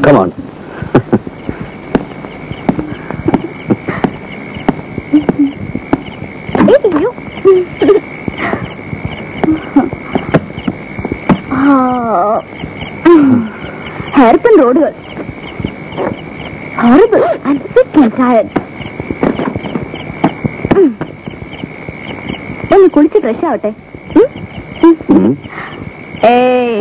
Come on അയ്യോ hairpin റോഡുകൾ horrible and sick and tired ഒന്ന് കുളിച്ച് ഫ്രഷ് ആവട്ടെ ഉം? ഉം. ഏയ്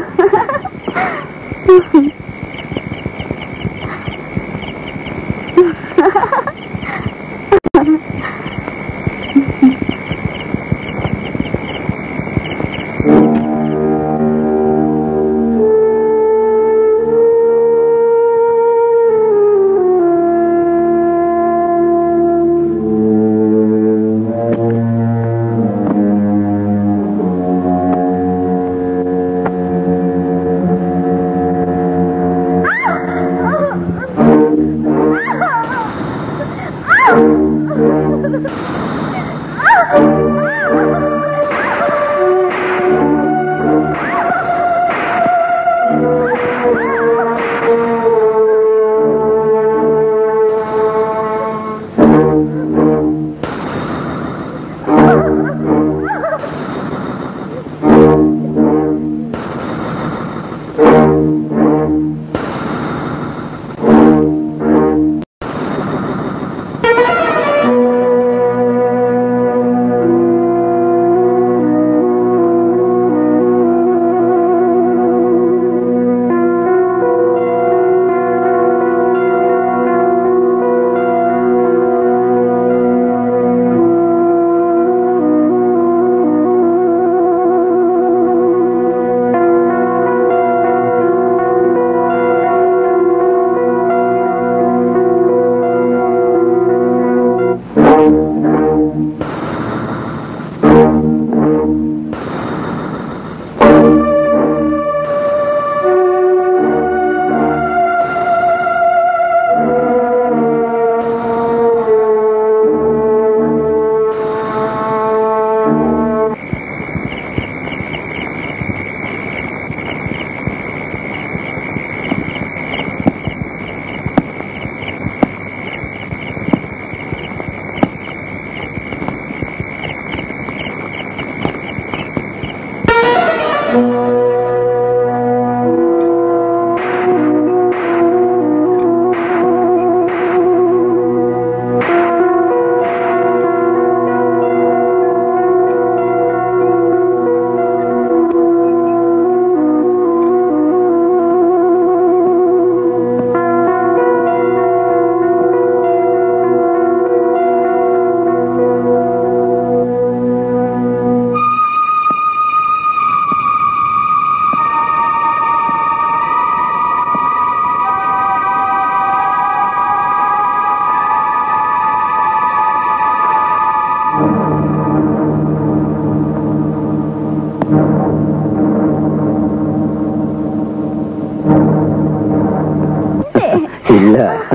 ഇല്ല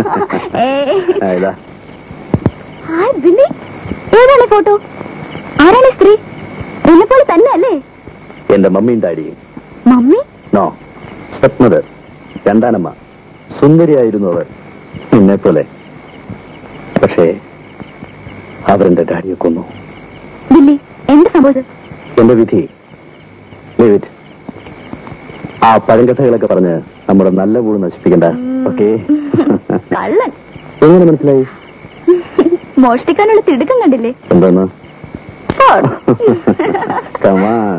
ഏയ് ആ, ഇതാ ഹായ് ബില്ലി ഏതാണ് ഫോട്ടോ ആരാണ് ഈ സ്ത്രീ എന്നെ പോലെ തന്നെ അല്ലേ എന്റെ മമ്മിയും ഡാഡിയും മമ്മി നോ സ്വപ്നത് രണ്ടാനമ്മ സുന്ദരിയായിരുന്നു അവർ നിന്നെ പോലെ പക്ഷേ അവരെന്റെ ഡാഡിയെ കൊന്നു ബില്ലി എന്ത് സംഭവിച്ചത് എന്റെ വിധി Leave it. ആ പഴങ്കഥകളൊക്കെ പറഞ്ഞ് നമ്മുടെ നല്ല കൂട് നശിപ്പിക്കണ്ട ഓക്കെ കള്ളൻ എങ്ങനെ മനസ്സിലായി മോഷ്ടിക്കാനുള്ള തിടുക്കം കണ്ടില്ലേ എന്താന്ന് ഫോൺ. കമാൻ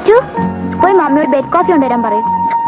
കിച്ചു പോയി മമ്മിയോട് ബെഡ് കോഫി കൊണ്ടുവരാൻ പറയും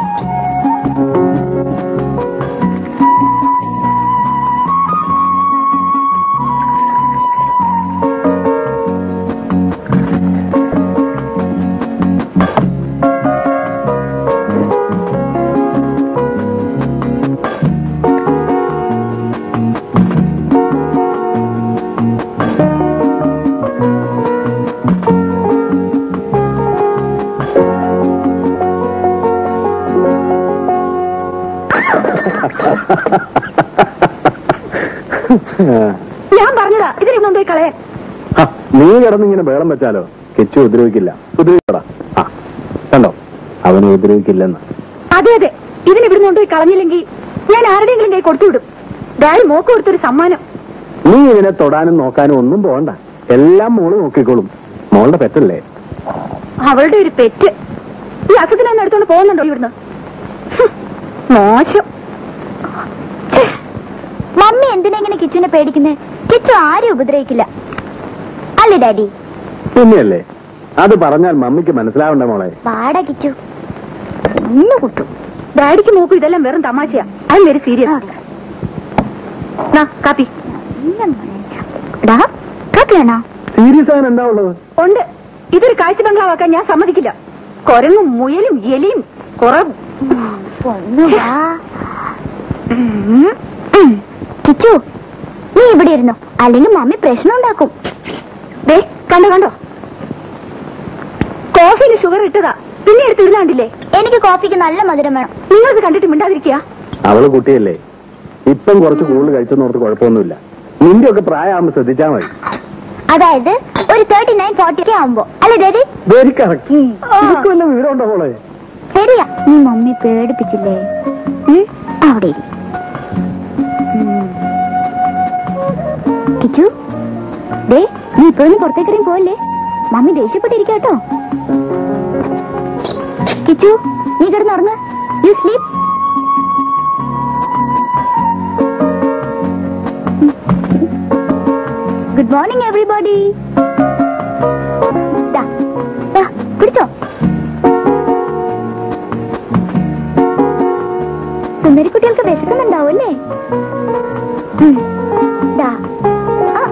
ഞാൻ പറഞ്ഞതാ ഇതിനെ കൊണ്ടുപോയി കളയാൻ ആ, നീ കിടന്നിങ്ങനെ ബേളം വെച്ചാലോ കിച്ചു ഉപദ്രവിക്കില്ല ഉപദ്രവിക്കടാ ആ കണ്ടോ അവനെ ഉപദ്രവിക്കില്ലെന്ന് അതെ അതെ ഇതിനെ ഇവിടുന്ന് കൊണ്ടുപോയി കളഞ്ഞില്ലെങ്കിൽ ഞാൻ ആരുടെയെങ്കിലും കൈ കൊടുത്തുവിടും ഡാഡി മോക്ക് കൊടുത്തൊരു സമ്മാനം നീ ഇതിനെ തൊടാനും നോക്കാനും ഒന്നും പോകണ്ട എല്ലാം മോള് നോക്കിക്കോളും മോളുടെ പെറ്റല്ലേ അവളുടെ ഒരു പെറ്റ് ഈ അസത്തിനൊന്നും എടുത്തോണ്ട് പോകുന്നുണ്ടോ ഇവിടുന്ന് ഹും, മോശം ഛെ, മമ്മി എന്തിനാ ഇങ്ങനെ കിച്ചുവിനെ പേടിക്കുന്നത് കിച്ചു ആരെയും ഉപദ്രവിക്കില്ല അല്ലേ ഡാഡി പിന്നെയല്ലേ അത് പറഞ്ഞാൽ മമ്മിക്ക് മനസ്സിലാവണ്ട മോളെ പാടാ കിച്ചു ഒന്ന് കുട്ടും ഡാഡിക്ക് നോക്കും ഇതെല്ലാം വെറും തമാശയാ ഐ വെരി സീരിയസ് കാപ്പി ഡാ കാപ്പിയാണോ സീരിയസ് ആകാൻ എന്താ ഉള്ളത് ഉണ്ട് ഇതൊരു കാഴ്ച ബംഗ്ലാവാക്കാൻ ഞാൻ സമ്മതിക്കില്ല കൊരങ്ങും മുയലും എലിയും കുറെ കിച്ചു നീ ഇവിടെ ഇരുന്നോ അല്ലെങ്കിൽ മമ്മി പ്രശ്നം ഉണ്ടാക്കും ദേ കണ്ടോ കണ്ടോ കോഫിയിൽ ഷുഗർ ഇട്ടതാ പിന്നെ എടുത്ത് ഇടുന്നാണ്ടില്ലേ എനിക്ക് കോഫിക്ക് നല്ല മധുരം വേണം നിങ്ങളിത് കണ്ടിട്ട് മിണ്ടാതിരിക്കുക അവള് കുട്ടിയല്ലേ ഇപ്പം കുറച്ച് കൂടുതൽ കഴിച്ചെന്നോർത്ത് കുഴപ്പമൊന്നുമില്ല നിന്റെ ഒക്കെ പ്രായമാകുമ്പോ ശ്രദ്ധിച്ചാൽ മതി അതായത് ഒരു തേർട്ടി നയൻ ഫോർട്ടി ഒക്കെ ആവുമ്പോ അല്ലേ ഡാഡി വെരി കറക്റ്റ് വല്ല വീടുണ്ടോ മോളെ ശരിയാ നീ മമ്മി പേടിപ്പിച്ചില്ലേ ഉം, അവിടെ ഇരി. ഉം. കിച്ചു ദേ നീ ഇപ്പോഴും പുറത്തേക്കിറങ്ങി പോവല്ലേ മമ്മി ദേഷ്യപ്പെട്ടിരിക്കാട്ടോ കിച്ചു നീ കിടന്നുറങ്ങ് you sleep good morning everybody പിടിച്ചോ സുന്ദരിക്കുട്ടികൾക്ക് വിശക്കുന്നുണ്ടാവും അല്ലേ ഉം. ദാ. ആ.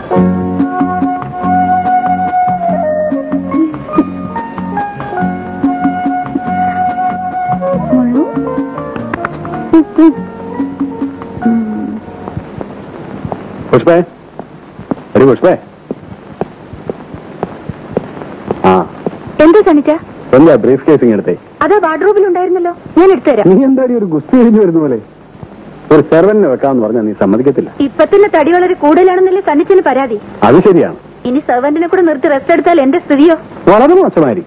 മുള്ളു. ഉം, ഉം. ഉം. പുഷ്പേ എടി പുഷ്പേ ആ എന്താ സണിച്ച എന്താ ബ്രീഫ് കേസിങ് എടുത്തേ അതാ വാർഡ്രോബിൽ ഉണ്ടായിരുന്നല്ലോ ഞാൻ എടുത്തുതരാം നീ എന്താടി ഒരു ഗുസ്തി കഴിഞ്ഞു വരുന്ന പോലെ ഒരു സെർവന്റിനെ വെക്കാന്ന് പറഞ്ഞാൽ നീ സമ്മതിക്കത്തില്ല ഇപ്പൊ തന്നെ തടി വളരെ കൂടുതലാണെന്നല്ലേ സണ്ണിച്ചിന് പരാതി അത് ശരിയാണ് ഇനി സെർവന്റിനെ കൂടെ നിർത്തി റെസ്റ്റ് എടുത്താൽ എന്റെ സ്ഥിതിയോ വളരെ മോശമായിരിക്കും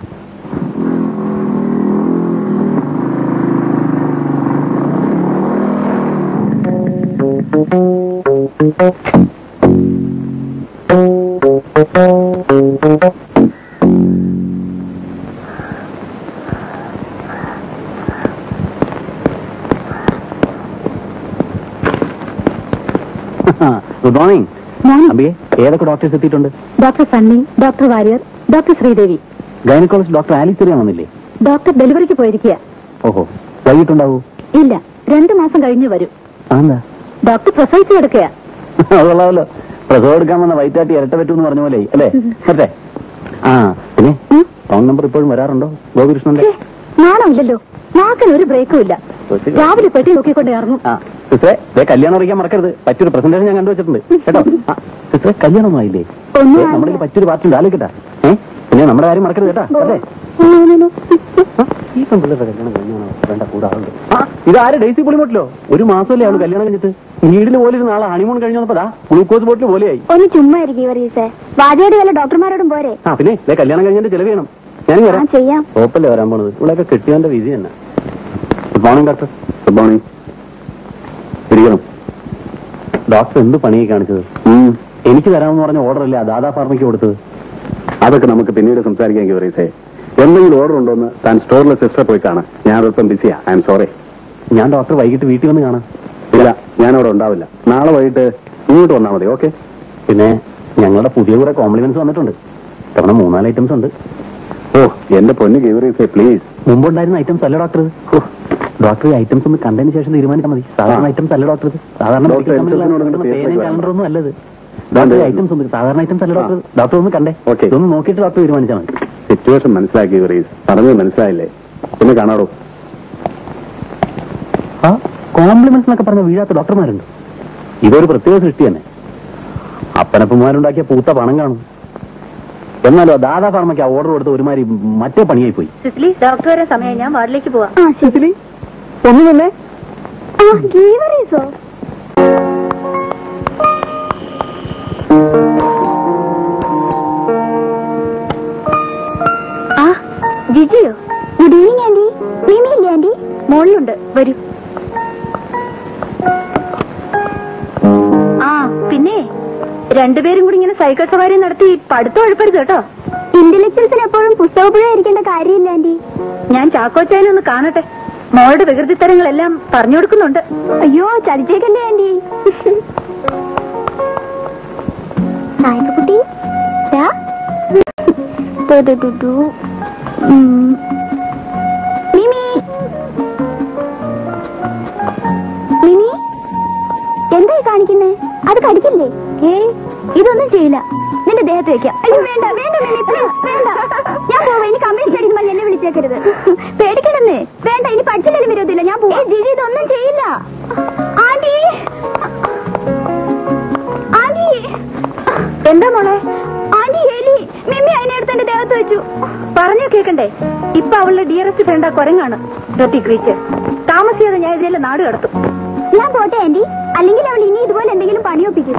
ഗുഡ് മോർണിംഗ് അബിയെ ഏതൊക്കെ ഡോക്ടേഴ്സ് എത്തിയിട്ടുണ്ട് doctor Sunny doctor Warrier doctor Sreedevi gynaecologist doctor Alice അറിയാൻ വന്നില്ലേ ഡോക്ടർ ഡെലിവറിക്ക് പോയിരിക്കുക ഓഹോ വൈകിട്ടുണ്ടാവൂ ഇല്ല രണ്ടു മാസം കഴിഞ്ഞ് വരും എന്താ ഡോക്ടർ പ്രസവിച്ചു കിടക്കുക അതുകൊള്ളാമല്ലോ പ്രസവം എടുക്കാൻ വന്ന വൈറ്റാട്ടി ഇരട്ട പറ്റൂന്ന് പറഞ്ഞ പോലെ അല്ലേ മറ്റേ ആ പിന്നെ ഫോൺ നമ്പർ ഇപ്പോഴും വരാറുണ്ടോ ഗോപികൃഷ്ണന്റെ നാണമില്ലല്ലോ നാക്കിന് ഒരു ബ്രേക്കും ഇല്ല രാവിലെ പെട്ടി നോക്കിക്കൊണ്ട് ഇറങ്ങും ആ സിസ്റ്ററെ ദേ കല്യാണം അറിയിക്കാൻ മറക്കരുത് പറ്റൊരു പ്രസന്റേഷൻ ഞാൻ കണ്ടുവച്ചിട്ടുണ്ട് കേട്ടോ ആ, സിസ്റ്ററെ കല്യാണമൊന്നും ആയില്ലേ ഒന്നും ദേ, നമ്മുടെ കയ്യിൽ പറ്റൊരു പാർട്ടി ഉണ്ട് ആലോചിക്കട്ടാ ഏ പിന്നെ നമ്മുടെ കാര്യം മറക്കരുത് കേട്ടാ അല്ലേ ആ, ഈ പെൺപിള്ളേരുടെ കല്യാണം കഴിഞ്ഞാണോ വേണ്ട കൂടാറുണ്ട് ആ ഇതാര് ഡേസി പുളിമോട്ടിലോ ഒരു മാസമല്ലേ അവള് കല്യാണം കഴിഞ്ഞിട്ട് വീടിന് പോലെ ഇരുന്ന ആളെ ഹണിമൂൺ കഴിഞ്ഞു വന്നപ്പോ ദാ ഗ്ലൂക്കോസ് ബോട്ടിൽ പോലെയായി ഒന്ന് ചുമ്മാ ഇരിക്കും വർഗീസേ വാചയോട് വല്ല ഡോക്ടർമാരോടും പോരെ ആ പിന്നെ ദേ കല്യാണം കഴിഞ്ഞിട്ട് ചെലവ് ചെയ്യണം ഞാൻ ആ വരാം ചെയ്യാം ഓപ്പല്ലേ വരാൻ പോണത് ഇവിടെയൊക്കെ കെട്ടിയവന്റെ വിധി തന്നെ good morning doctor good morning ഇരിക്കണം ഡോക്ടർ എന്ത് പണിയെ കാണിച്ചത് എനിക്ക് തരാമെന്ന് പറഞ്ഞ ഓർഡർ അല്ലേ ദാദാ ഫാർമയ്ക്ക് കൊടുത്തത് അതൊക്കെ നമുക്ക് പിന്നീട് സംസാരിക്കാൻ പറയട്ടെ എന്തെങ്കിലും ഓർഡർ ഉണ്ടോന്ന് താൻ സ്റ്റോറിലെ സിസ്റ്റർ പോയി കാണാം ഞാൻ അല്പം ബിസിയാ ഐ എം സോറി ഞാൻ ഡോക്ടർ വൈകിട്ട് വീട്ടിൽ വന്ന് കാണാം ഇല്ല ഞാനവിടെ ഉണ്ടാവില്ല നാളെ വൈകിട്ട് ഇങ്ങോട്ട് വന്നാൽ മതി ഓക്കെ പിന്നെ ഞങ്ങളുടെ പുതിയ കുറെ കോംപ്ലിമെന്റ്സ് വന്നിട്ടുണ്ട് തവണ മൂന്നാല് ഐറ്റംസ് ഉണ്ട് ഓ എന്റെ പൊന്ന് ഗീവറീസേ പ്ലീസ് മുമ്പുണ്ടായിരുന്ന ഐറ്റംസ് അല്ല ഡോക്ടർ ഡോക്ടർ ഐറ്റംസ് ഒന്ന് കണ്ടതിന് ശേഷം തീരുമാനിച്ചാൽ മതി സാധാരണ ആ. ഐറ്റംസ് അല്ല ഡോക്ടർ സാധാരണ ഡോക്ടർ medical company കൾ ഐറ്റംസിനോട് നടത്തുന്ന ഇങ്ങോട്ട് പേനയും പേപ്പർ calendar ഒന്നും അല്ലത് ദാ ഡോക്ടർ ഉണ്ട്. ഐറ്റംസ് ഉണ്ട് സാധാരണ ഐറ്റംസ് അല്ല ഡോക്ടർ ഡോക്ടർ ഒന്ന് കണ്ടേ Okay. ഇതൊന്ന് നോക്കിയിട്ട് ഡോക്ടർ തീരുമാനിച്ചാൽ മതി സിറ്റുവേഷൻ മനസ്സിലാക്കി ഗീവറീസ് പറഞ്ഞത് മനസ്സിലായില്ലേ പിന്നെ കാണാടോ ആ കോംപ്ലിമെന്റ്സ് എന്നൊക്കെ പറഞ്ഞ വീഴാത്ത ഡോക്ടർമാരുണ്ട് ഇതൊരു പ്രത്യേക സൃഷ്ടി തന്നെ അപ്പനപ്പന്മാരുണ്ടാക്കിയ പൂത്ത പണം കാണും എന്നാലോ ദാദാ ഫാർമയ്ക്ക് ആ ഓർഡർ കൊടുത്ത് ഒരുമാതിരി മറ്റേ പണിയായി പോയി സിസിലി ഡോക്ടർ വരെ സമയം ഞാൻ വാർഡിലേക്ക് പോവാം ആ ശരി ഒന്നു തന്നെ ആ ഗീവറീസോ ആ ജിജിയോ ഗുഡ് ഈവനിങ് ആന്റി മിമി ഇല്ലേ ആന്റി മോളിലുണ്ട് വരൂ ആ പിന്നെ രണ്ടുപേരും കൂടി ഇങ്ങനെ സൈക്കിൾ സവാരി നടത്തി പഠിത്തം ഒഴുപ്പരുത് കേട്ടോ ഇന്റലക്ച്വൽസിന് എപ്പോഴും പുസ്തകപ്പുഴ ഇരിക്കേണ്ട കാര്യമില്ല ആന്റി ഞാൻ ചാക്കോച്ചായനെ ഒന്ന് കാണട്ടെ മോളുടെ വികൃതി തരങ്ങളെല്ലാം പറഞ്ഞു കൊടുക്കുന്നുണ്ട് അയ്യോ ചതിച്ചേക്കല്ലേ ആന്റി നായകക്കുട്ടി ദാ. ദു ദു ദു ദു. ഉം. മിമി മിമി എന്തായി കാണിക്കുന്നേ അത് കടിക്കില്ലേ ഏ ഇതൊന്നും ചെയ്യില്ല നിന്റെ ദേഹത്ത് വെക്കാം അയ്യോ വേണ്ട വേണ്ട മിമി പ്ലീസ് വേണ്ട ഞാൻ പോവാ ഇനി കംപ്ലൈന്റ് അടിക്കുമ്പോൾ എന്നെ വിളിച്ചേക്കരുത് പേടിക്കണമെന്ന് വേണ്ട ഇനി പഠിച്ചില്ലെങ്കിലും വിരോധമില്ല ഞാൻ പോവാ ജിജി ഇതൊന്നും ചെയ്യില്ല ആന്റി ആന്റി എന്താ മോളെ ആന്റി എലി മിമ്മി അതിനെടുത്ത് എന്റെ ദേഹത്ത് വെച്ചു പറഞ്ഞു കേക്കണ്ടേ ഇപ്പൊ അവളുടെ ഡിയറസ്റ്റ് ഫ്രണ്ട് ആ കുരങ്ങാണ് ഡോട്ടി ക്രീച്ചർ താമസിയാതെ ഞാൻ ഇതിലെല്ലാം നാട് കടത്തും ഞാൻ പോട്ടെ ആന്റി അല്ലെങ്കിൽ അവൾ ഇനി ഇതുപോലെ എന്തെങ്കിലും പണിയൊപ്പിക്കും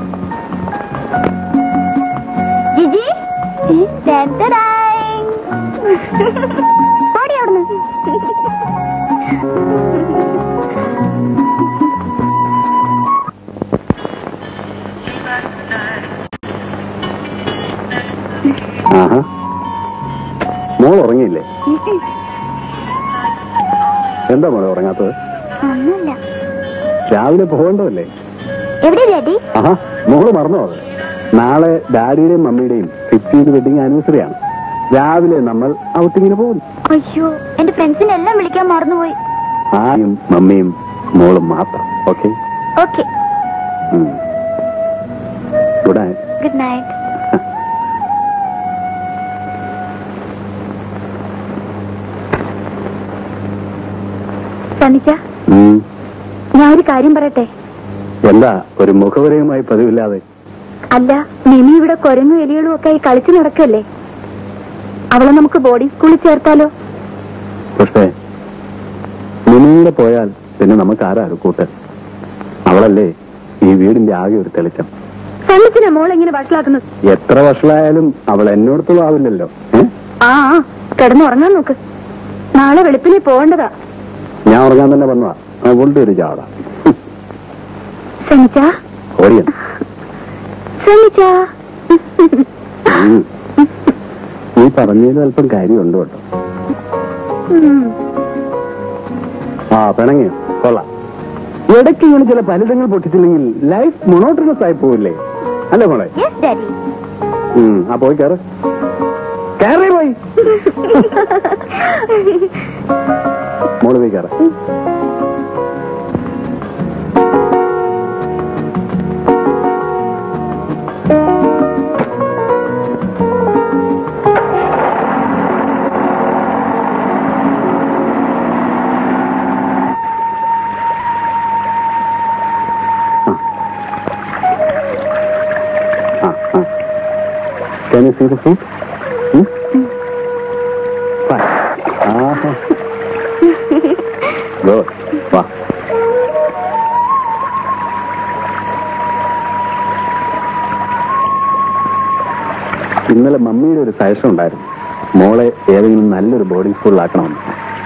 ജിജി ടെൻറ്റഡായ്. പോടി അവിടുന്ന് ആഹാ മോൾ ഉറങ്ങിയില്ലേ എന്താ മോളെ ഉറങ്ങാത്തത് ഒന്നുമില്ല രാവിലെ പോകേണ്ടതല്ലേ എവിടെ ഡാഡി ആഹാ മോള് മറന്നോ അത് നാളെ ഡാഡിയുടെയും മമ്മിയുടെയും ഫിഫ്റ്റീൻ വെഡിങ് ആനിവേഴ്സറി ആണ് രാവിലെ നമ്മൾ ഔട്ടിങ്ങിന് പോകും അയ്യോ എന്റെ ഫ്രണ്ട്സിനെ എല്ലാം വിളിക്കാൻ മറന്നുപോയി ആയും മമ്മിയും മോളും മാത്രം okay okay good night good night സണ്ണിച്ച ഞാൻ ഒരു കാര്യം പറയട്ടെ എന്താ ഒരു മുഖവരയുമായി പതിവില്ലാതെ അല്ല മിനി ഇവിടെ കുരങ്ങും എലികളും ഒക്കെ ആയി കളിച്ചു നടക്കല്ലേ അവളെ നമുക്ക് ബോർഡിംഗ് സ്കൂളിൽ ചേർത്താലോ പക്ഷേ മിനിയുടെ പോയാൽ പിന്നെ നമുക്ക് ആരാ കൂട്ട് അവളല്ലേ ഈ വീടിന്റെ ആകെ ഒരു തെളിച്ചം സണ്ണിച്ചിനെ മോൾ എങ്ങനെ വഷളാക്കുന്നത് എത്ര വർഷമായാലും അവൾ എന്നോടത്തും ആവില്ലല്ലോ ഏ? ആ ആ, കിടന്നുറങ്ങാൻ നോക്ക് നാളെ വെളുപ്പിനെ പോകേണ്ടതാ ഞാൻ ഉറങ്ങാൻ തന്നെ വന്നതാ അവളുടെ ഒരു ചാട സണ്ണിച്ച ഓടിയൻ സണ്ണിച്ച ഉം. നീ പറഞ്ഞതിൽ അല്പം കാര്യമുണ്ട് കേട്ടോ ആ പിണങ്ങിയോ കൊള്ളാം ഇടയ്ക്ക് ഇങ്ങനെ ചില ഫലിതങ്ങൾ പൊട്ടിച്ചില്ലെങ്കിൽ ലൈഫ് മൊണോട്ടണസ് ആയി പോവില്ലേ അല്ലേ മോളെ യെസ് ഡാഡി ഉം, ആ പോയി കയറ് കയറി പോയി മോള് പോയി കയറ ആ ആ Can you see the food? Hmm? Fine. Aaha. Good. വാ ഇന്നലെ മമ്മിയുടെ ഒരു സജഷൻ ഉണ്ടായിരുന്നു മോളെ ഏതെങ്കിലും നല്ലൊരു ബോർഡിംഗ് സ്കൂളിലാക്കണമെന്ന്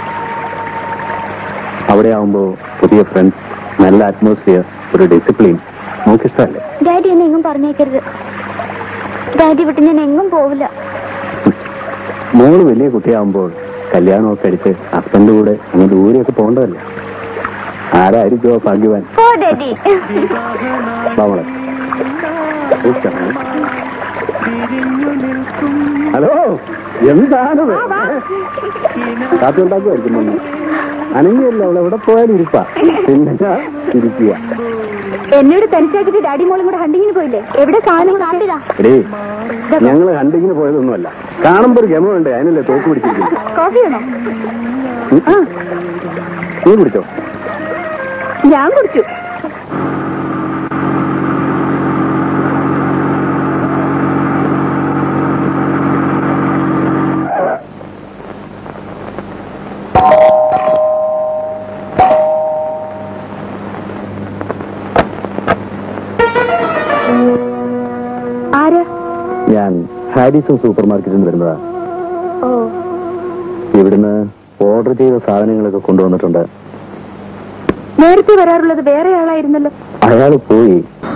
അവിടെ ആവുമ്പോ പുതിയ ഫ്രണ്ട്സ് നല്ല അറ്റ്മോസ്ഫിയർ ഒരു ഡിസിപ്ലിൻ നോക്കിഷ്ടമല്ലേ ഡാഡി എന്നെ എങ്ങും പറഞ്ഞേക്കരുത് ഡാഡി വിട്ട് ഞാൻ എങ്ങും പോവില്ല മോള് വലിയ കുട്ടിയാവുമ്പോൾ കല്യാണമൊക്കെ അടിച്ച് ഹസ്ബൻഡ് കൂടെ അങ്ങ് ദൂരെയൊക്കെ പോകേണ്ടതല്ലേ ആരായിരിക്കുമോ ഭാഗ്യവാൻ പോ ഡാഡി വാ മോളെ സൂക്ഷിക്കണം. ഹലോ എന്താണ് കാപ്പി ഉണ്ടാക്കുമായിരിക്കും മമ്മി അനങ്ങിയല്ല അവൾ എവിടെ പോയാലും ഇരിപ്പാ പിന്നെ ഞാൻ ഇരിക്കുക എന്നോട് തനിച്ചാക്കിട്ട് ഡാഡി മോളും കൂടെ ഹണ്ടിങ്ങിന് പോയില്ലേ എവിടെ സാധനം കാട്ടിതാ എടേ ഞങ്ങള് ഹണ്ടിങ്ങിന് പോയതൊന്നുമല്ല കാണുമ്പോ ഒരു ഗമമുണ്ട് അതിനല്ലേ തോക്ക് പിടിച്ചിരിക്കുന്നു കോഫി വേണോ ഉം. നീ കുടിച്ചോ ഞാൻ കുടിച്ചു ആര് ഞാൻ ഹാരിസൺ സൂപ്പർ മാർക്കറ്റിൽ നിന്ന് വരുന്നതാ ഓ ഇവിടുന്ന് ഓർഡർ ചെയ്ത സാധനങ്ങളൊക്കെ കൊണ്ടുവന്നിട്ടുണ്ട് നേരത്തെ വരാറുള്ളത് വേറെ ആളായിരുന്നല്ലോ അയാൾ പോയി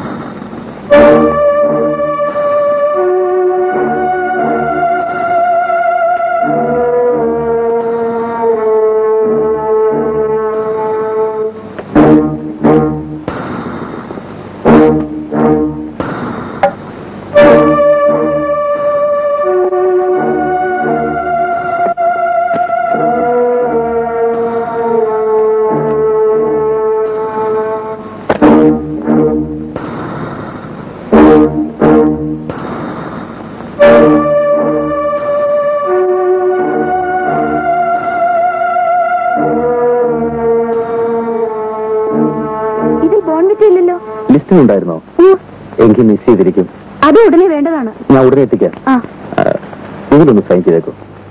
ഇതിൽ ബോൺവിറ്റ് ഇല്ലല്ലോ ലിസ്റ്റിലുണ്ടായിരുന്നോ ഉം, എനിക്ക് മിസ് ചെയ്തിരിക്കും അത് ഉടനെ വേണ്ടതാണ് ഞാൻ ഉടനെ എത്തിക്കാം ആ ആ, ഇതിലൊന്ന് സൈൻ ചെയ്തേക്കോ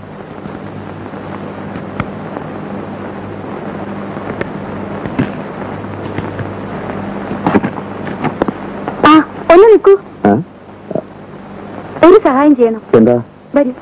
ആ ഒന്ന് നിൽക്കൂ ആ? ഒരു സഹായം ചെയ്യണം എന്താ വരൂ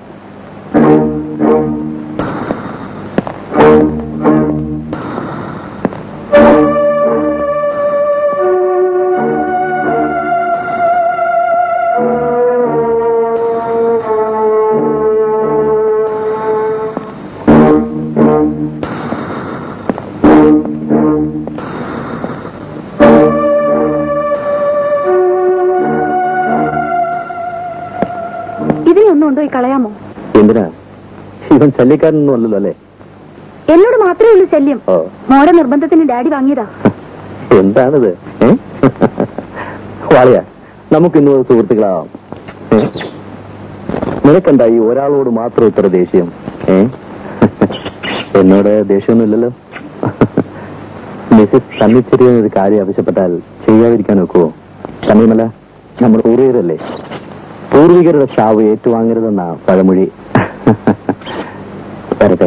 ഇതിനെ ഒന്നും കൊണ്ടുപോയി കളയാമോ എന്തിനാ ഇവൻ ശല്യക്കാരനൊന്നും അല്ലല്ലോ അല്ലേ എന്നോട് മാത്രമേ ഉള്ളൂ ശല്യം ഓ മോടെ നിർബന്ധത്തിന് ഡാഡി വാങ്ങിയതാ എന്താണിത് ഏ? വാളിയ നമുക്ക് ഇന്ന് മുതൽ സുഹൃത്തുക്കളാവാം ഏ? നിനക്കെന്താ ഈ ഒരാളോട് മാത്രം ഇത്ര ദേഷ്യം ഏ എന്നോട് ദേഷ്യമൊന്നുമില്ലല്ലോ മിസ്സിസ് തന്നിച്ചെറിയ ഒരു കാര്യം ആവശ്യപ്പെട്ടാൽ ചെയ്യാതിരിക്കാൻ ഒക്കുവോ തന്നെയുമല്ല നമ്മൾ പൂർവികരല്ലേ പൂർവികരുടെ ശാവ് ഏറ്റുവാങ്ങരുതെന്നാ പഴമൊഴി വരട്ടെ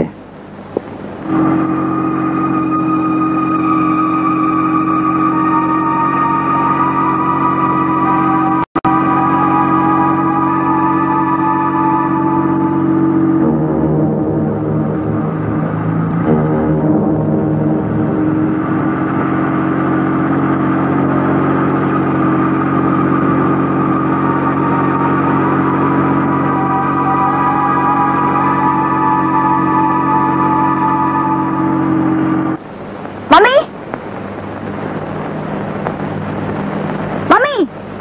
mummy mummy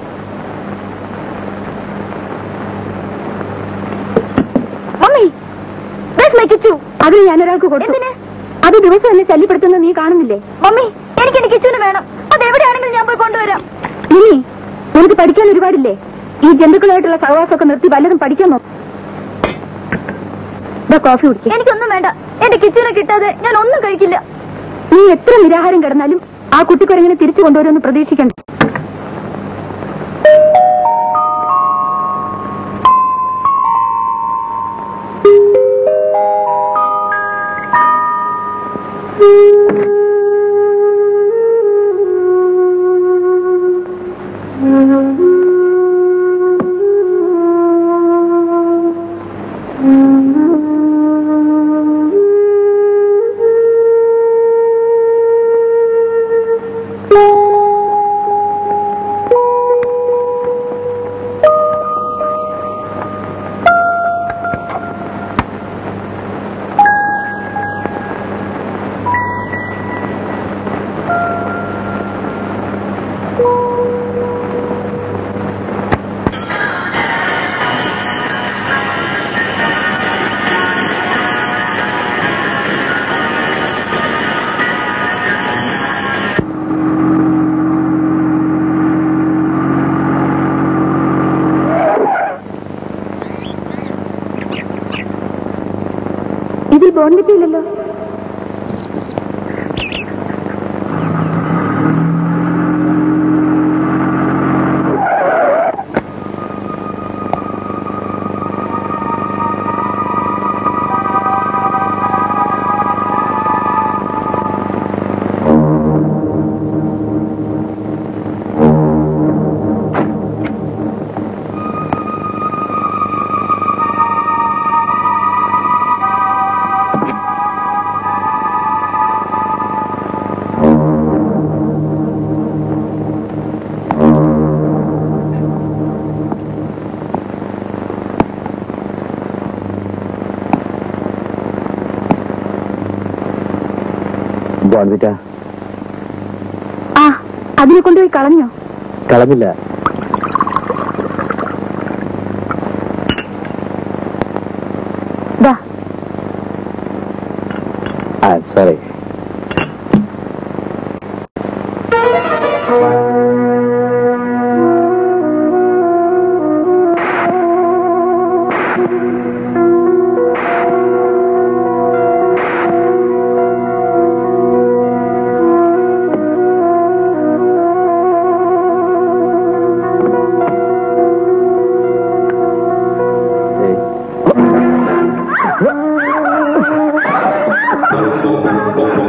mummy where's my Kichu അത് ഞാൻ ഒരാൾക്ക് കൊടുത്തു അത് ദിവസം എന്നെ ശല്യപ്പെടുത്തുന്നത് നീ കാണുന്നില്ലേ മമ്മി എനിക്ക് എന്റെ കിച്ചുവിന് വേണം അത് എവിടെയാണെങ്കിലും ഞാൻ പോയി കൊണ്ടുവരാം ഇനി നിനക്ക് പഠിക്കാൻ ഒരുപാടില്ലേ ഈ ജന്തുക്കളായിട്ടുള്ള സഹവാസമൊക്കെ നിർത്തി വല്ലതും പഠിക്കാൻ നോക്കും കോഫി കുടിക്കുക എനിക്കൊന്നും വേണ്ട എന്റെ കിച്ചുവിനെ കിട്ടാതെ ഞാൻ ഒന്നും കഴിക്കില്ല നീ എത്ര നിരാഹാരം കിടന്നാലും ആ കുട്ടിക്കൊരങ്ങനെ തിരിച്ചു കൊണ്ടുവരുമെന്ന് പ്രതീക്ഷിക്കണ്ട ഇതിൽ ബോൺവിറ്റിയില്ലല്ലോ ബോൺവിറ്റ ആ അതിനെ കൊണ്ടുപോയി കളഞ്ഞോ കളഞ്ഞില്ല ദാ ആ സോറി ഏയ്.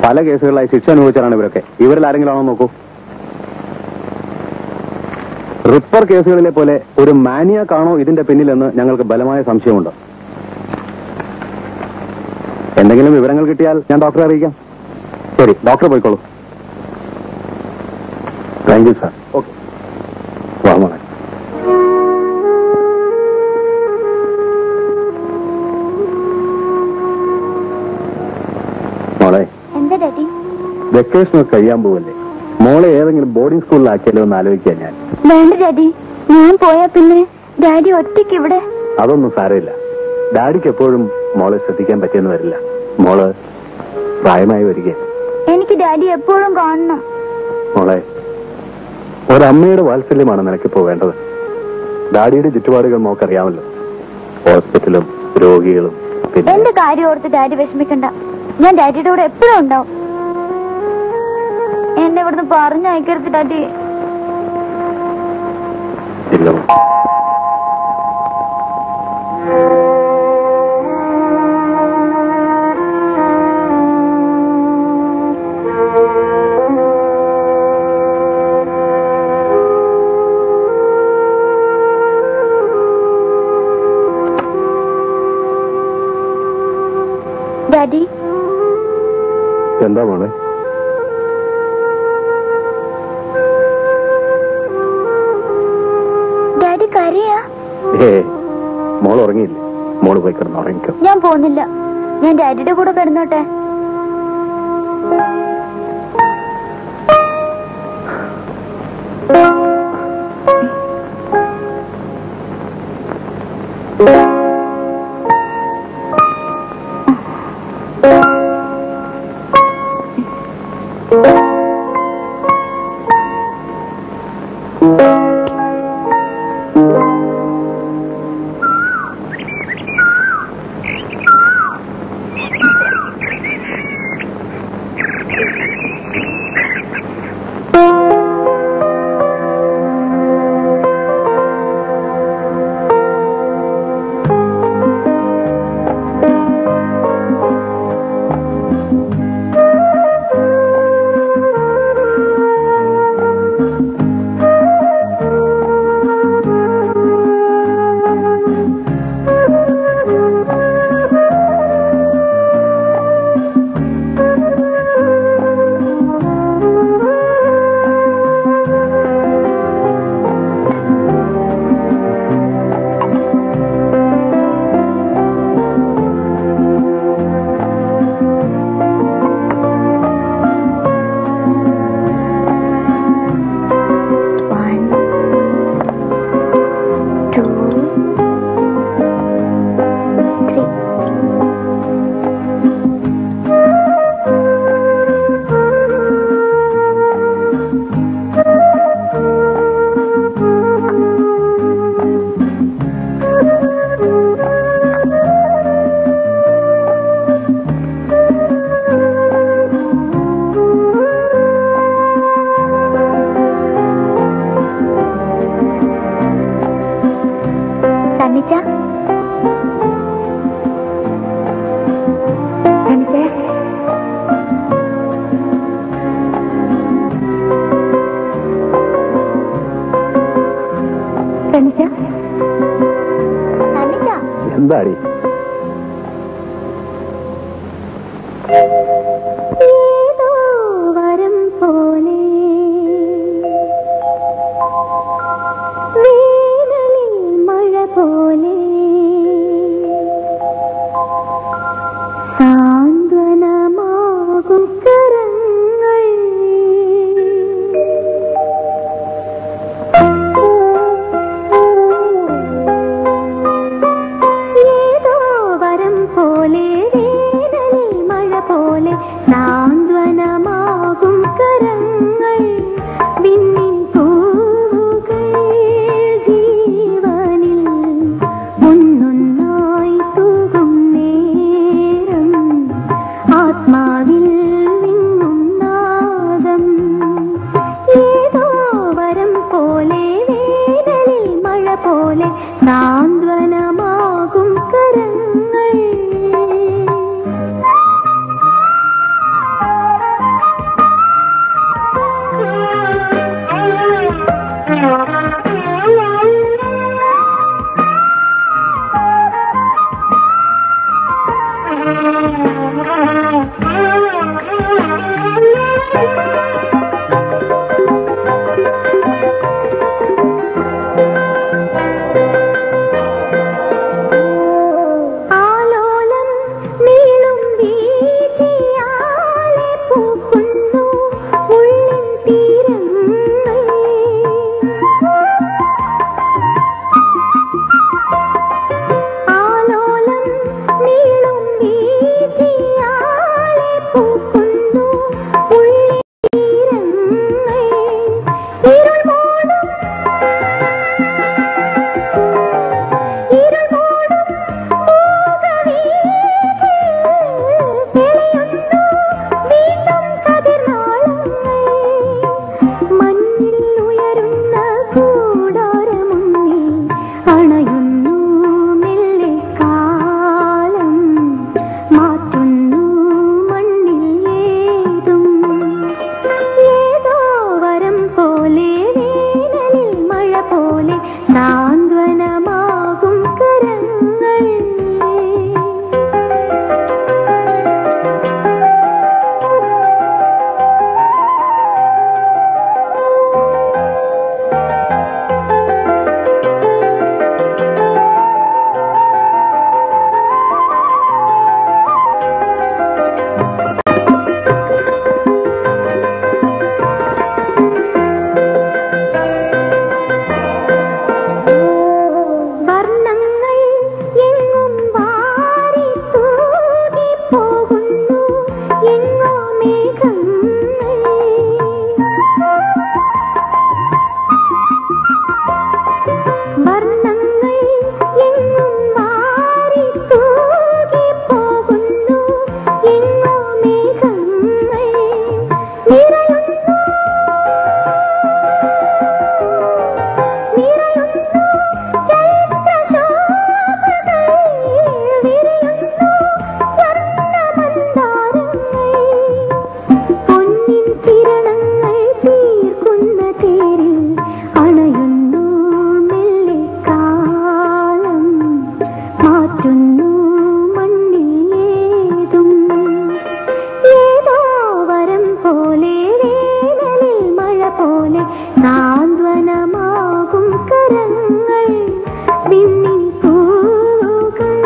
പല കേസുകളിലായി ശിക്ഷ അനുഭവിച്ചവരാണ് ഇവരൊക്കെ ഇവരിൽ ആരെങ്കിലും ആണോ നോക്കൂ റിപ്പർ കേസുകളിലെ പോലെ ഒരു മാനിയാക്കാണോ ഇതിന്റെ പിന്നിലെന്ന് ഞങ്ങൾക്ക് ബലമായ സംശയമുണ്ട് എന്തെങ്കിലും വിവരങ്ങൾ കിട്ടിയാൽ ഞാൻ ഡോക്ടറെ അറിയിക്കാം ശരി ഡോക്ടർ പോയിക്കോളൂ താങ്ക് യു സാർ ഓക്കെ വാ മോളെ മോളെ എന്താ ഡാഡി വെക്കേഷൻ ഒക്കെ കഴിയാൻ പോവല്ലേ മോളെ ഏതെങ്കിലും ബോർഡിംഗ് സ്കൂളിലാക്കിയാലോ എന്ന് ആലോചിക്കുക ഞാൻ വേണ്ട ഡാഡി ഞാൻ പോയാ പിന്നെ ഡാഡി ഒറ്റയ്ക്ക് ഇവിടെ അതൊന്നും സാരമില്ല ഡാഡിക്ക് എപ്പോഴും മോളെ ശ്രദ്ധിക്കാൻ പറ്റിയെന്ന് വരില്ല മോള് പ്രായമായി വരിക എനിക്ക് ഡാഡി എപ്പോഴും കാണണം മോളെ ഒരമ്മയുടെ വാത്സല്യമാണ് നിനക്കിപ്പോ വേണ്ടത് ഡാഡിയുടെ ചുറ്റുപാടുകൾ മോക്കറിയാമല്ലോ ഹോസ്പിറ്റലും രോഗികളും പിന്നെ എന്റെ കാര്യം ഓർത്ത് ഡാഡി വിഷമിക്കണ്ട ഞാൻ ഡാഡിയുടെ കൂടെ എപ്പോഴും ഉണ്ടാവും എന്നെ ഇവിടുന്ന് പറഞ്ഞയക്കരുത് ഡാഡി ഇല്ല ഡാഡി എന്താ മോളെ ഡാഡി കരയാ ഏ മോൾ ഉറങ്ങിയില്ലേ മോള് പോയി കിടന്ന് ഉറങ്ങിക്കോ ഞാൻ പോകുന്നില്ല ഞാൻ ഡാഡിയുടെ കൂടെ കിടന്നോട്ടെ One, two, three. തണ്ണിച്ച തണ്ണിച്ച തണ്ണിച്ച തണ്ണിച്ച എന്താടി ഏതോ വരം പോലെ വേനലിൽ മഴ പോലെ സാന്ത്വനമാകും കരങ്ങൾ ഏതോ വരം പോലെ വേനലിൽ മഴ പോലെ സാന്ത്വനമാകും കരങ്ങൾ വിണ്ണിൻ പൂവുകൾ ജീവനിൽ ഒന്നൊന്നായി തൂകും നേരം ആത്മാവിൽ വിങ്ങും നാദം ഏതോ വരം പോലെ വേനലിൽ മഴ പോലെ സാന്ത്വനമാകും കരങ്ങൾ വീശിയാളെ പൂക്കുന്നു ഉള്ളിരങ്ങൾ ഇരുൾ മൂടും ഇരുൾ മൂടും തെളിയുന്നു വീണ്ടും കതിർനാളങ്ങൾ മഞ്ഞിൽ ഉയരുന്ന കൂടാരമുന്നിൽ അണയുന്നു മെല്ലെ കാലം മാറ്റുന്നു മണ്ണിൽ ഏതും ഏതോ വരം പോലെ വേനലിൽ മഴ പോലെ സാന്ത്വനമാകും കരങ്ങൾ വർണ്ണങ്ങൾ എങ്ങും വാരി തൂകി പോകുന്നു എങ്ങോ മേഘങ്ങൾ വർണ്ണങ്ങൾ എങ്ങും വാരി തൂകി പോകുന്നു എങ്ങോ മേഘങ്ങൾ നിറയുന്നു നിറയുന്നു ചൈത്രശോഭകൾ വിരിയുന്നു സ്വർണ്ണമന്ദാരങ്ങൾ പൊന്നിൻ കിരണങ്ങൾ തീർക്കുന്ന തേരിൽ അണയുന്നു മെല്ലെ കാലം മാറ്റുന്നു മണ്ണിൽ ഏതും ഏതോ വരം പോലെ വേനലിൽ മഴ പോലെ സാന്ത്വനമാകും കരങ്ങൾ വിണ്ണിൻ പൂവുകൾ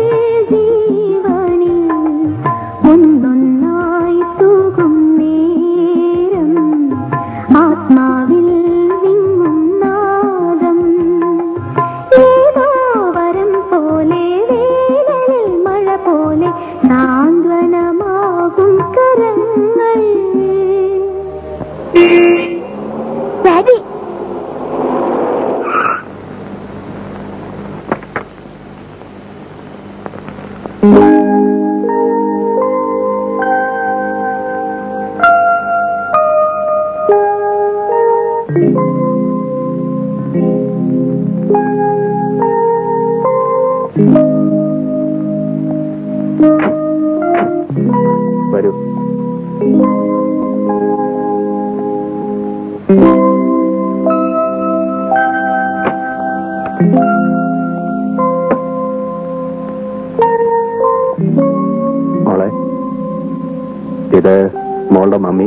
ജീവനിൽ ഒന്നൊന്നായി തൂകും നേരം ആത്മാവിൽ വിങ്ങും നാദം ഏതോ വരം പോലെ വേനലിൽ മഴ പോലെ സാന്ത്വനമാകും കരങ്ങൾ ഡാഡി വരൂ മോളെ ഇത് മോളുടെ മമ്മി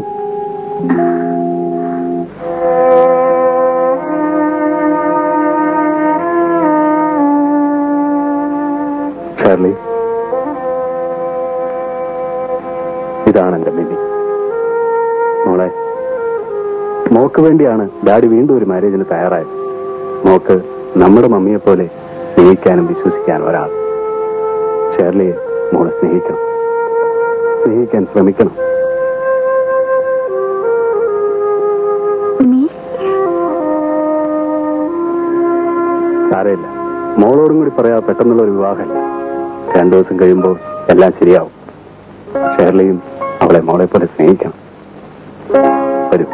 ഷേർലി ഇതാണ് എന്റെ മിമി മോളെ മോക്ക് വേണ്ടിയാണ് ഡാഡി വീണ്ടും ഒരു മാരേജിന് തയ്യാറായത് മോക്ക് നമ്മുടെ മമ്മിയെ പോലെ സ്നേഹിക്കാനും വിശ്വസിക്കാനും ഒരാൾ ഷേർലിയെ മോളെ സ്നേഹിക്കണം സ്നേഹിക്കാൻ ശ്രമിക്കണം ഉണ്ണി സാരമില്ല മോളോടും കൂടി പറയാ പെട്ടെന്നുള്ള ഒരു വിവാഹമല്ല രണ്ടു ദിവസം കഴിയുമ്പോൾ എല്ലാം ശരിയാവും ഷേർലിയും അവളെ മോളെ പോലെ സ്നേഹിക്കണം വരൂ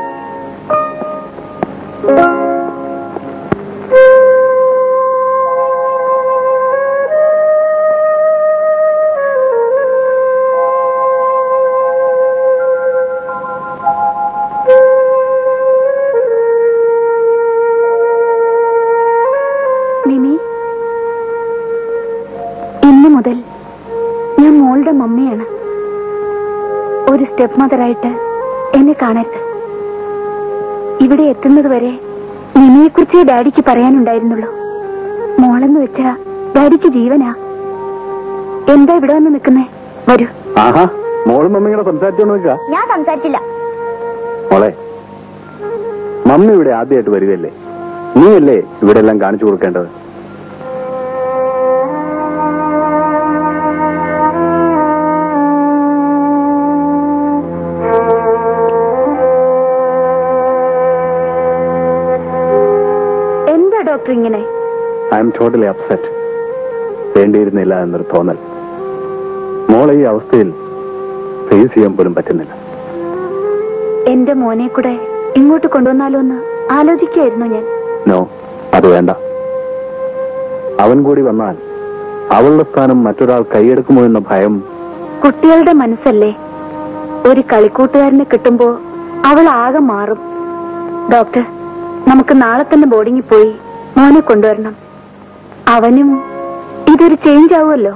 മിമി ഇന്നു മുതൽ ഞാൻ മോളുടെ മമ്മിയാണ് ഒരു സ്റ്റെപ്പ് മദറായിട്ട് എന്നെ കാണരുത് ഇവിടെ എത്തുന്നത് വരെ മിമിയെക്കുറിച്ച് ഡാഡിക്ക് പറയാനുണ്ടായിരുന്നുള്ളൂ മോളെന്ന് വെച്ചാ ഡാഡിക്ക് ജീവനാ എന്താ ഇവിടെ വന്ന് നിൽക്കുന്നേ വരൂ ആഹാ മോളും മമ്മിയുടെ സംസാരിച്ചോണ്ട് നിൽക്കുക ഞാൻ സംസാരിച്ചില്ല മോളെ മമ്മി ഇവിടെ ആദ്യമായിട്ട് വരികയല്ലേ നീയല്ലേ ഇവിടെ എല്ലാം കാണിച്ചു കൊടുക്കേണ്ടത് ഡോക്ടർ ഇങ്ങനെ ഐ എം ടോട്ടലി അപ്സെറ്റ് വേണ്ടിയിരുന്നില്ല എന്നൊരു തോന്നൽ മോളെ ഈ അവസ്ഥയിൽ ഫേസ് ചെയ്യാൻ പോലും പറ്റുന്നില്ല എന്റെ മോനെ കൂടെ ഇങ്ങോട്ട് കൊണ്ടുവന്നാലോ എന്ന് ആലോചിക്കായിരുന്നു ഞാൻ നോ അത് വേണ്ട അവൻ കൂടി വന്നാൽ അവളുടെ സ്ഥാനം മറ്റൊരാൾ കൈയെടുക്കുമോ എന്ന ഭയം കുട്ടികളുടെ മനസ്സല്ലേ ഒരു കളിക്കൂട്ടുകാരനെ കിട്ടുമ്പോ അവൾ ആകെ മാറും ഡോക്ടർ നമുക്ക് നാളെ തന്നെ ബോർഡിങ്ങിൽ പോയി മോനെ കൊണ്ടുവരണം അവനും ഇതൊരു ചേഞ്ച് ആവുമല്ലോ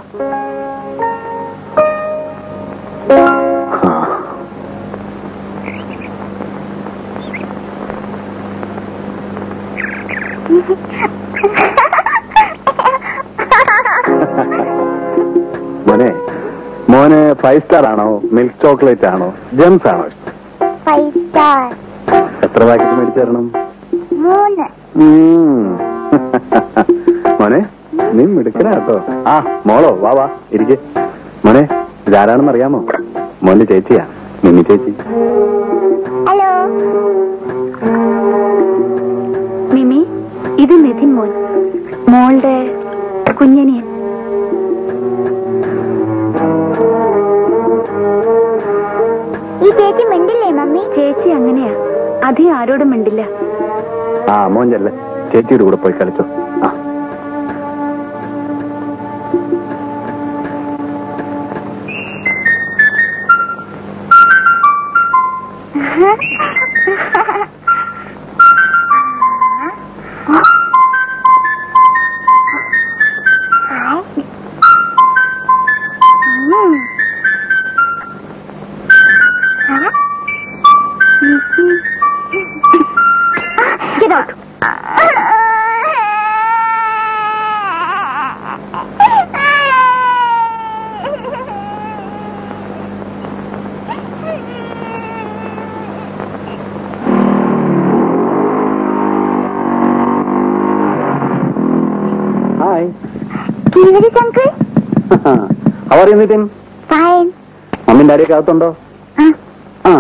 ആ. മോനെ മോനെ ഫൈവ് സ്റ്റാർ ആണോ മിൽക്ക് ചോക്ലേറ്റ് ആണോ ജെംസ് ആണോ ഇഷ്ടം ഫൈവ് സ്റ്റാർ എത്ര പാക്കറ്റ് മേടിച്ചു തരണം മൂന്ന് ഉം. മോനെ നീ മിടുക്കനാ കേട്ടോ ആ മോളോ വാ വാ ഇരിക്കെ മോനെ ഇതാരാണെന്ന് അറിയാമോ മോന്റെ ചേച്ചിയാ മിന്നി ചേച്ചി ഹലോ മിമി ഇത് നിധിൻ മോൻ മോളുടെ കുഞ്ഞനിയൻ ഈ ചേച്ചി മിണ്ടില്ലേ മമ്മി ചേച്ചി അങ്ങനെയാ അധികം ആരോടും മിണ്ടില്ല ആ മോൻ ചെല്ലേ ചേച്ചിയുടെ കൂടെ പോയി കളിച്ചോ ആ Get out. Hi Curious uncle? അവർ നിതിൻ Fine. മമ്മിന്റെ ഡാഡിയൊക്കെ അകത്തുണ്ടോ ആ.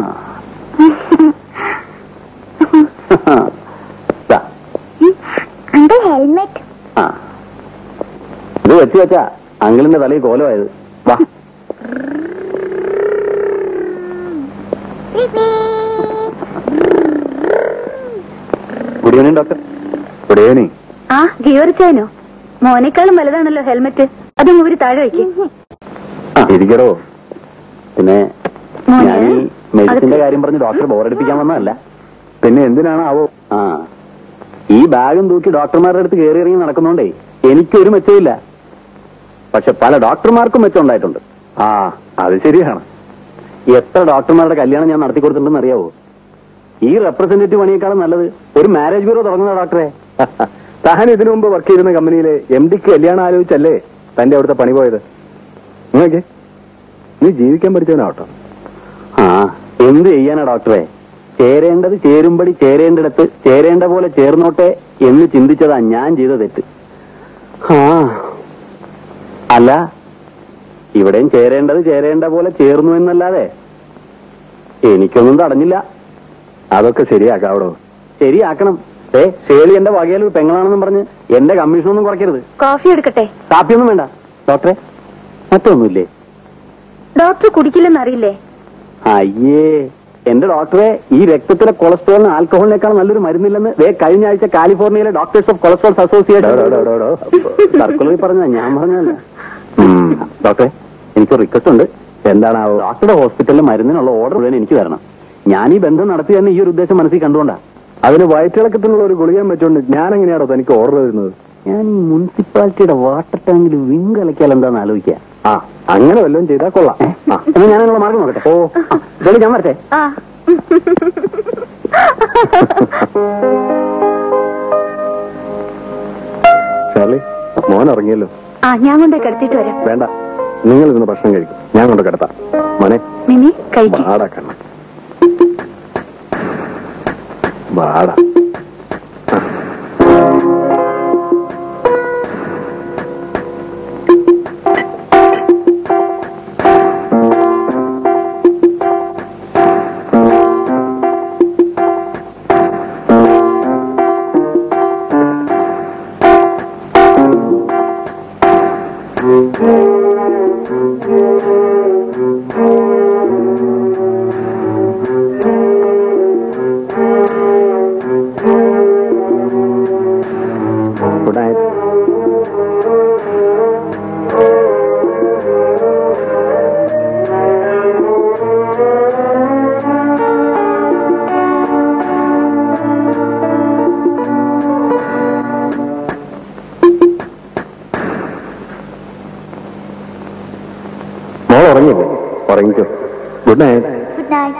ആ ദാ, Uncle helmet. ആ ഇത് വെച്ച് വെച്ചാ അങ്കിളിന്റെ തലയിൽ കോലമായത് വാ good evening doctor good evening ആ ഗിയോറിച്ചാനോ മോനേക്കാളും വലുതാണല്ലോ ഹെൽമെറ്റ് അതും ഊരി താഴെ വയ്ക്ക് ഇരിക്കടോ പിന്നെ മോനെ, ഞാൻ ഈ മെഡിസിന്റെ അകത്ത് കാര്യം പറഞ്ഞ് ഡോക്ടർ ബോറടിപ്പിക്കാൻ വന്നതല്ല പിന്നെ എന്തിനാണ് ആവോ ആ ഈ ബാഗും തൂക്കി ഡോക്ടർമാരുടെ അടുത്ത് കയറി ഇറങ്ങി നടക്കുന്നോണ്ടേ എനിക്കൊരു മെച്ചമില്ല പക്ഷെ പല ഡോക്ടർമാർക്കും മെച്ചം ഉണ്ടായിട്ടുണ്ട് ആ അത് ശരിയാണ് എത്ര ഡോക്ടർമാരുടെ കല്യാണം ഞാൻ നടത്തി കൊടുത്തിട്ടുണ്ടെന്ന് അറിയാവോ ഈ റെപ്രസെന്റേറ്റീവ് പണിയേക്കാളും നല്ലത് ഒരു മാരേജ് ബ്യൂറോ തുടങ്ങുന്ന ഡോക്ടറെ താൻ ഇതിനു മുമ്പ് വർക്ക് ചെയ്തിരുന്ന കമ്പനിയിലെ എം ഡിക്ക് കല്യാണം ആലോചിച്ചല്ലേ തന്റെ അവിടുത്തെ പണി പോയത് നോക്കേ നീ ജീവിക്കാൻ പഠിച്ചവനാവട്ടോ ആ എന്ത് ചെയ്യാനാ ഡോക്ടറെ ചേരേണ്ടത് ചേരുമ്പടി ചേരേണ്ടിടത്ത് ചേരേണ്ട പോലെ ചേർന്നോട്ടെ എന്ന് ചിന്തിച്ചതാ ഞാൻ ചെയ്ത തെറ്റ് ആ അല്ല ഇവിടെയും ചേരേണ്ടത് ചേരേണ്ട പോലെ ചേർന്നു എന്നല്ലാതെ എനിക്കൊന്നും തടഞ്ഞില്ല അതൊക്കെ ശരിയാക്കാവടോ ശരിയാക്കണം ഏ ഷേളി എന്റെ വകയിൽ ഒരു പെങ്ങളാണെന്നും പറഞ്ഞ് എന്റെ കമ്മീഷനൊന്നും കുറയ്ക്കരുത് കോഫി എടുക്കട്ടെ കാപ്പിയൊന്നും വേണ്ട ഡോക്ടറെ മറ്റൊന്നുമില്ലേ ഡോക്ടർ കുടിക്കില്ലെന്ന് അറിയില്ലേ അയ്യേ എന്റെ ഡോക്ടറെ ഈ രക്തത്തിലെ കൊളസ്ട്രോളിന് ആൽക്കഹോളിനേക്കാൾ നല്ലൊരു മരുന്നില്ലെന്ന് ദേ കഴിഞ്ഞ ആഴ്ച കാലിഫോർണിയയിലെ ഡോക്ടേഴ്സ് ഓഫ് കൊളസ്ട്രോൾ അസോസിയേഷൻ സർക്കുലറിൽ പറഞ്ഞ ഞാൻ പറഞ്ഞല്ല ഡോക്ടറെ എനിക്ക് റിക്വസ്റ്റ് ഉണ്ട് എന്താണ് ഡോക്ടറുടെ ഹോസ്പിറ്റലിൽ മരുന്നിനുള്ള ഓർഡർ മുഴുവൻ എനിക്ക് തരണം ഞാൻ ഈ ബന്ധം നടത്തി തന്നെ ഈ ഒരു ഉദ്ദേശം മനസ്സിൽ കണ്ടുകൊണ്ടാ അതിന് വയറ്റിളക്കത്തിനുള്ള ഒരു ഗുളികൻ പറ്റുകൊണ്ട് ഞാൻ എങ്ങനെയാണോ തനിക്ക് ഓർഡർ തരുന്നത് ഞാൻ ഈ മുനിസിപ്പാലിറ്റിയുടെ വാട്ടർ ടാങ്കിൽ വിങ് കലക്കിയാൽ എന്താന്ന് ആലോചിക്കുക ആ അങ്ങനെ വല്ലതും ചെയ്താൽ കൊള്ളാം ആ, എന്നാ ഞാൻ നിങ്ങളെ മാർഗം നോക്കട്ടെ ഓ ആ, ഇതോടെ ഞാൻ വരട്ടെ ആ ഷാർലി മോൻ ഇറങ്ങിയല്ലോ ആ ഞാൻ കൊണ്ടേ കിടത്തിയിട്ട് വരാം വേണ്ട നിങ്ങൾ ഇന്ന് ഭക്ഷണം കഴിക്കും ഞാൻ കൊണ്ട് കിടത്താം മോനെ മിനി കഴിക്കും വാടാ കണ്ണ വാടാ ഉറങ്ങിക്കോ good night good night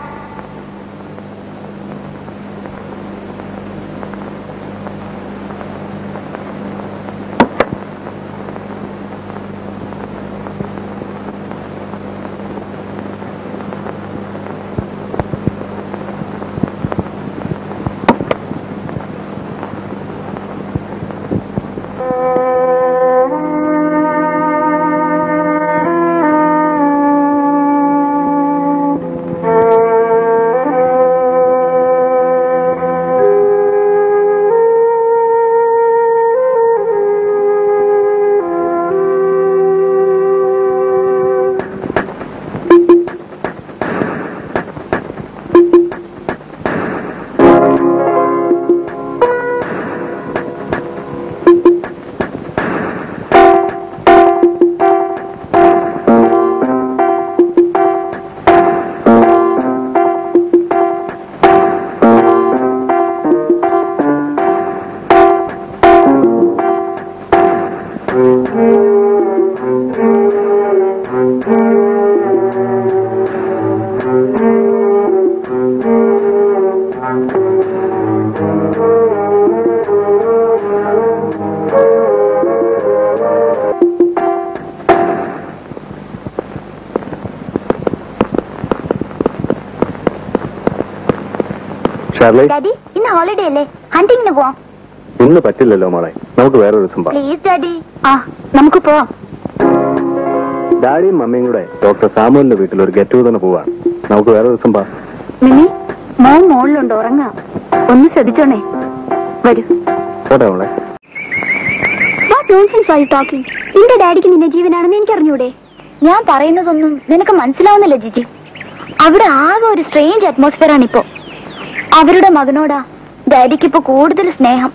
Charlie daddy ഇന്ന് ഹോളിഡേ അല്ലേ ഹണ്ടിങ്ങിന് പോവാം ഇന്ന് പറ്റില്ലല്ലോ മോളെ നമുക്ക് വേറെ ദിവസം പോവാം പ്ലീസ് ഡാഡി ആ നമുക്ക് പോവാം ഡാഡിയും മമ്മിയും കൂടെ ഡോക്ടർ സാമുവിന്റെ വീട്ടിൽ ഒരു ഗെറ്റ് ടുഗദറിന് പോവാണ് നമുക്ക് വേറെ ദിവസം പോവാം മിനി മോൻ മോളിലുണ്ട് ഉറങ്ങാം ഒന്ന് ശ്രദ്ധിച്ചോണേ വരൂ പോട്ടെ മോളെ what nonsense are you talking നിന്റെ ഡാഡിക്ക് നിന്റെ ജീവനാണെന്ന് എനിക്ക് അറിഞ്ഞൂടെ ഞാൻ പറയുന്നതൊന്നും നിനക്ക് മനസ്സിലാവുന്നില്ല ജിജി അവിടെ ആകെ ഒരു സ്ട്രേഞ്ച് അറ്റ്മോസ്ഫിയർ ആണ് ഇപ്പോ അവരുടെ മകനോടാ ഡാഡിക്ക് ഇപ്പൊ കൂടുതൽ സ്നേഹം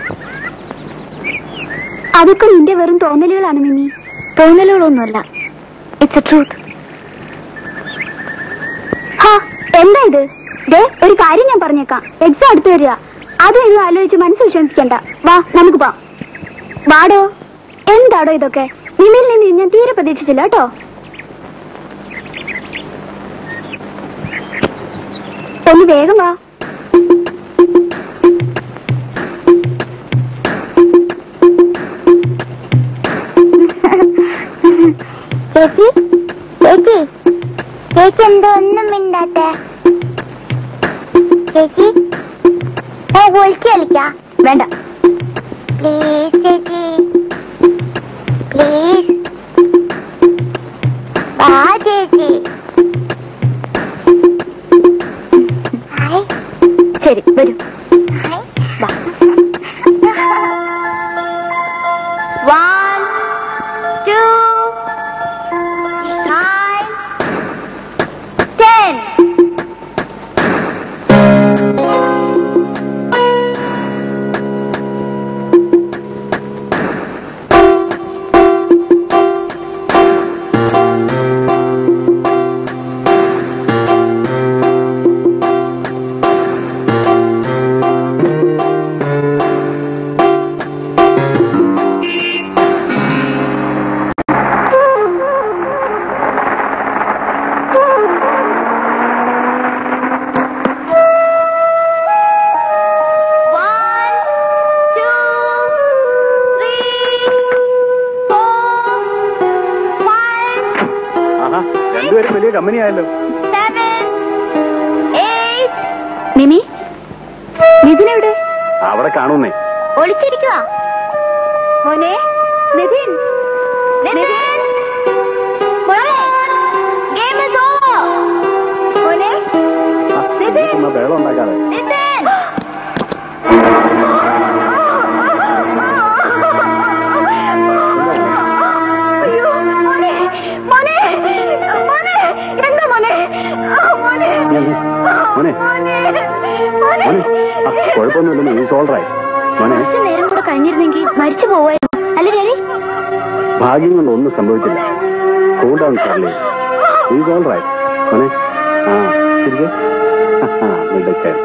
അതൊക്കെ നിന്റെ വെറും തോന്നലുകളാണ് മിനി തോന്നലുകളൊന്നുമല്ല ഇറ്റ്സ് എ ട്രൂത്ത് എന്താ ഇത് ദേ ഒരു കാര്യം ഞാൻ പറഞ്ഞേക്കാം എക്സാം അടുത്ത് വരിക അതൊന്നും ആലോചിച്ച് മനസ്സ് വിഷമിപ്പിക്കണ്ട വാ നമുക്ക് പോവാം വാടോ എന്താടോ ഇതൊക്കെ നിന്നിൽ നിന്ന് ഞാൻ തീരെ പ്രതീക്ഷിച്ചില്ല കേട്ടോ ഒന്ന് വേഗം വാ ചേച്ചി ചേച്ചി ചേച്ചി എന്തോ ഒന്നും മിണ്ടാത്ത ചേച്ചി ഒളിച്ചു കളിക്കാ വേണ്ട പ്ലീസ് ചേച്ചി പ്ലീസ് വാ ചേച്ചി ഹായ് ശരി വരൂ ഹായ് വാ one two nine ten One, two, three, four, five, ആഹാ രണ്ടുപേരും വലിയ കമ്പനി ആയല്ലോ seven, eight. മിനി നിതിനെവിടെ അവിടെ കാണുന്നേ ഒളിച്ചിരിക്കുക മോനെ നിതിൻ ഗെയിം ഇസ് ഓവർ മോനെ ചുമ്മാ ബഹളം ഉണ്ടാക്കാതെ നിതിൻ അയ്യോ മോനെ മോനെ മോനെ എന്താ മോനെ ആ, മോനെ മോനെ മോനെ മോനെ ആ, കുഴപ്പമൊന്നുമില്ലെന്ന് ഈസ് ഓൾ റൈറ്റ് മോനെ കുറച്ചു നേരം കൂടെ കഴിഞ്ഞിരുന്നെങ്കിൽ മരിച്ചു പോവായിരുന്നു അല്ലേ ഡാഡി ഭാഗ്യം കൊണ്ട് ഒന്നും സംഭവിച്ചില്ല cool down Charlie is all right മോനെ ആ ശരിക്കും മിടുക്കൻ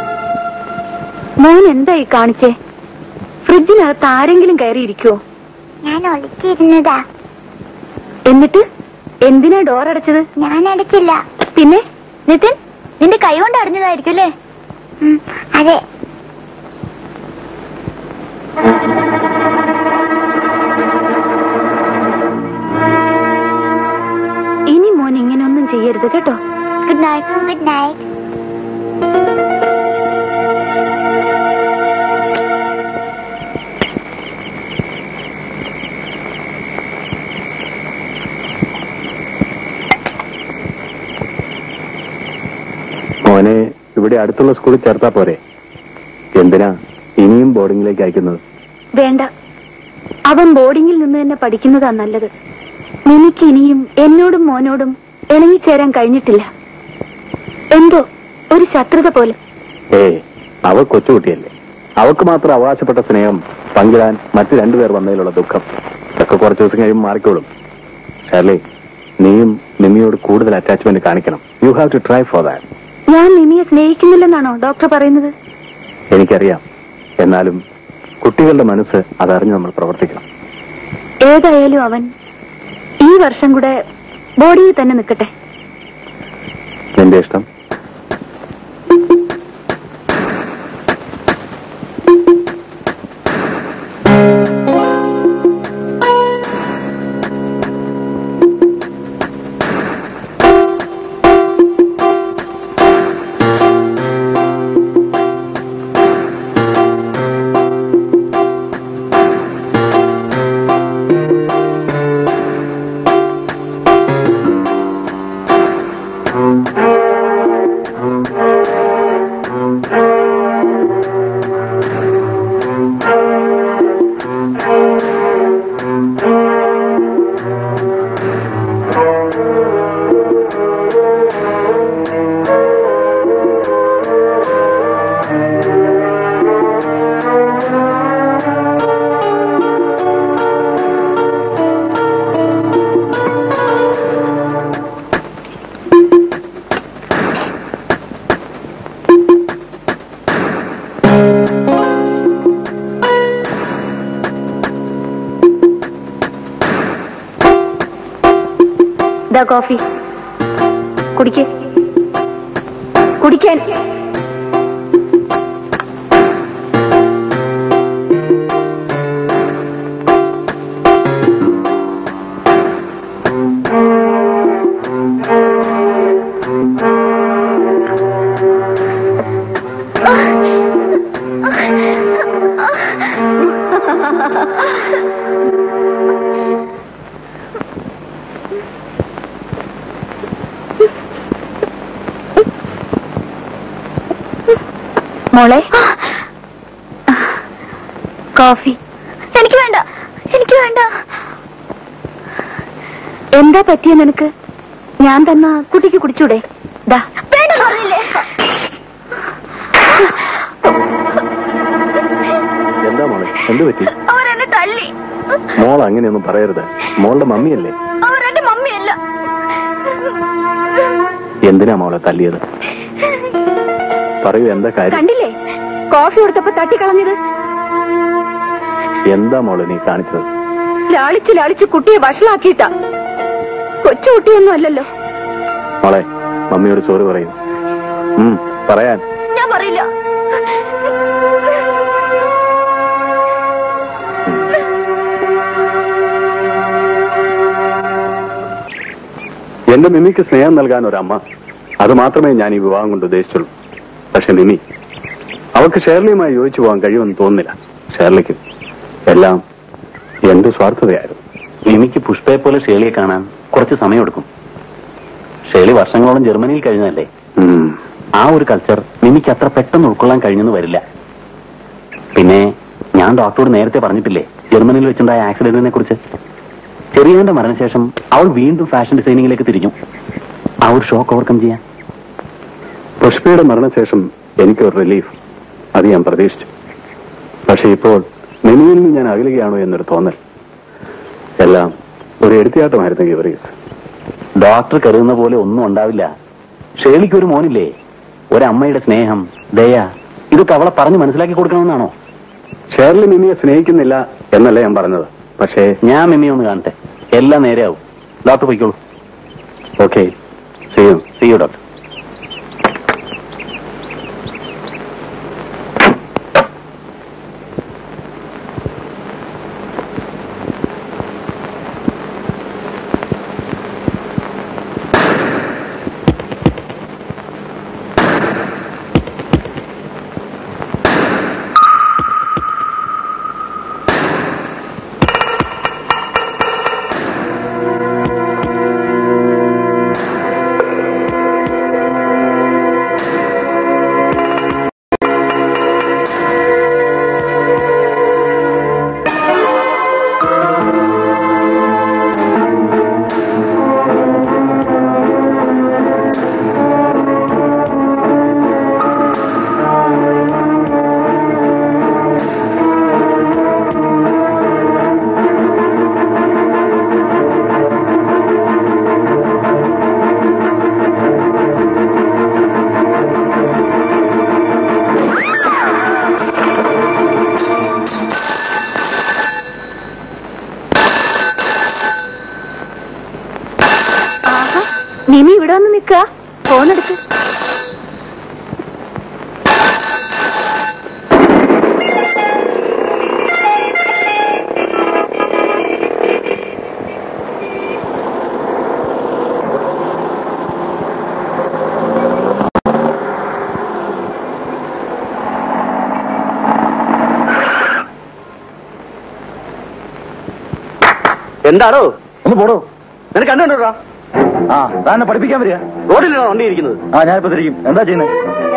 മോൻ എന്തായി കാണിച്ചേ ഫ്രിഡ്ജിനകത്ത് ആരെങ്കിലും കയറിയിരിക്കുവോ ഞാൻ ഒളിച്ചിരുന്നതാ എന്നിട്ട് എന്തിനാ ഡോർ അടച്ചത് ഞാൻ അടച്ചില്ല പിന്നെ നിതിൻ നിന്റെ കൈ കൊണ്ട് അടഞ്ഞതായിരിക്കും അല്ലേ അതെ ഇനി മോൻ ഇങ്ങനെയൊന്നും ചെയ്യരുത് കേട്ടോ ഗുഡ് നൈറ്റ് ഗുഡ് നൈറ്റ് മോനെ ഇവിടെ അടുത്തുള്ള സ്കൂളിൽ ചേർത്താ പോരെ എന്തിനാ ഇനിയും ബോർഡിങ്ങിലേക്ക് അയക്കുന്നത് വേണ്ട അവൻ ബോർഡിങ്ങിൽ നിന്ന് തന്നെ പഠിക്കുന്നതാ നല്ലത് നിനക്ക് ഇനിയും എന്നോടും മോനോടും ഇണങ്ങിച്ചേരാൻ കഴിഞ്ഞിട്ടില്ല എന്തോ ഒരു ശത്രുത പോലെ ഏ അവ കൊച്ചുകുട്ടിയല്ലേ അവക്ക് മാത്രം അവകാശപ്പെട്ട സ്നേഹം പങ്കിടാൻ മറ്റു രണ്ടുപേർ വന്നതിലുള്ള ദുഃഖം ഇതൊക്കെ കുറച്ച് ദിവസം കഴിയുമ്പോൾ മാറിക്കോളും ഷാർലി നീയും നിമ്മിയോട് കൂടുതൽ അറ്റാച്ച്മെന്റ് കാണിക്കണം you have to try for that ഞാൻ നിമിയെ സ്നേഹിക്കുന്നില്ലെന്നാണോ ഡോക്ടർ പറയുന്നത് എനിക്കറിയാം എന്നാലും കുട്ടികളുടെ മനസ്സ് അതറിഞ്ഞ് നമ്മൾ പ്രവർത്തിക്കണം ഏതായാലും അവൻ ഈ വർഷം കൂടെ ബോർഡിങ്ങിൽ തന്നെ നിൽക്കട്ടെ നിന്റെ ഇഷ്ടം ദാ കോഫി കുടിക്കേ കുടിക്കാൻ മോളെ കോഫി എനിക്ക് വേണ്ട എനിക്ക് വേണ്ട എന്താ പറ്റിയ നിനക്ക് ഞാൻ തന്ന കുട്ടിക്ക് കുടിച്ചൂടെ ദാ വേണ്ട പറഞ്ഞില്ലേ എന്താ മോളെ എന്ത് പറ്റി അവരെന്നെ തള്ളി മോൾ അങ്ങനെയൊന്നും പറയരുത് മോളുടെ മമ്മിയല്ലേ അവരെന്റെ മമ്മിയല്ല എന്തിനാ മോളെ തല്ലിയത് പറയൂ എന്താ കാര്യം കണ്ടില്ലേ കോഫി കൊടുത്തപ്പോ തട്ടിക്കളഞ്ഞത് എന്താ മോളെ നീ കാണിച്ചത് ലാളിച്ച് ലാളിച്ച് കുട്ടിയെ വഷളാക്കിയിട്ടാ കൊച്ചു കുട്ടിയൊന്നും അല്ലല്ലോ മോളെ മമ്മിയോട് സോറി പറയൂ ഉം, പറയാൻ ഞാൻ പറയില്ല എന്റെ മിമിക്ക് സ്നേഹം നൽകാൻ ഒരമ്മ അത് മാത്രമേ ഞാൻ ഈ വിവാഹം കൊണ്ട് ഉദ്ദേശിച്ചുള്ളൂ പക്ഷെ മിമി അവൾക്ക് ഷേർലിയുമായി യോജിച്ചു പോകാൻ കഴിയുമെന്ന് തോന്നുന്നില്ല ഷേർലിക്ക് എല്ലാം എന്റെ സ്വാർത്ഥതയായിരുന്നു മിമിക്ക് പുഷ്പയെ പോലെ ഷേളിയെ കാണാൻ കുറച്ച് സമയമെടുക്കും ഷേളി വർഷങ്ങളോളം ജർമ്മനിയിൽ കഴിഞ്ഞതല്ലേ ഉം. ആ ഒരു കൾച്ചർ മിമിക്ക് അത്ര പെട്ടെന്ന് ഉൾക്കൊള്ളാൻ കഴിഞ്ഞെന്ന് വരില്ല പിന്നെ ഞാൻ ഡോക്ടറോട് നേരത്തെ പറഞ്ഞിട്ടില്ലേ ജർമ്മനിയിൽ വെച്ചുണ്ടായ ആക്സിഡന്റിനെ കുറിച്ച് ചെറിയവന്റെ മരണശേഷം അവൾ വീണ്ടും ഫാഷൻ ഡിസൈനിങ്ങിലേക്ക് തിരിഞ്ഞു ആ ഒരു ഷോക്ക് ഓവർകം ചെയ്യാൻ പുഷ്പയുടെ മരണശേഷം എനിക്കൊരു റിലീഫ് അത് ഞാൻ പ്രതീക്ഷിച്ചു പക്ഷെ ഇപ്പോൾ മിമിയിൽ നിന്ന് ഞാൻ അകലുകയാണോ എന്നൊരു തോന്നൽ എല്ലാം ഒരു എടുത്തിയാട്ടമായിരുന്നു ഗിവറീസ് ഡോക്ടർ കരുതുന്ന പോലെ ഒന്നും ഉണ്ടാവില്ല ഷേളിക്ക് ഒരു മോനില്ലേ ഒരമ്മയുടെ സ്നേഹം ദയ ഇതൊക്കെ അവളെ പറഞ്ഞ് മനസ്സിലാക്കി കൊടുക്കണമെന്നാണോ ഷേർലി മിമിയെ സ്നേഹിക്കുന്നില്ല എന്നല്ല ഞാൻ പറഞ്ഞത് പക്ഷേ ഞാൻ മിമ്മി ഒന്ന് കാണട്ടെ എല്ലാം നേരെയാവും ഡോക്ടർ പോയിക്കോളൂ ഓക്കെ ചെയ്യും സി യു ഡോക്ടർ നിമി ഇവിടെ വന്ന് നിക്ക ഫോണെടുത്ത് എന്താണോ ഒന്ന് പോടോ നിനക്ക് കണ്ടുണ്ടോടാ ആ താനെ പഠിപ്പിക്കാൻ വരിക റോഡിലാണോ വണ്ടി ഇരിക്കുന്നത് ആ ഞാനിപ്പോ തിരിക്കും എന്താ ചെയ്യുന്നത്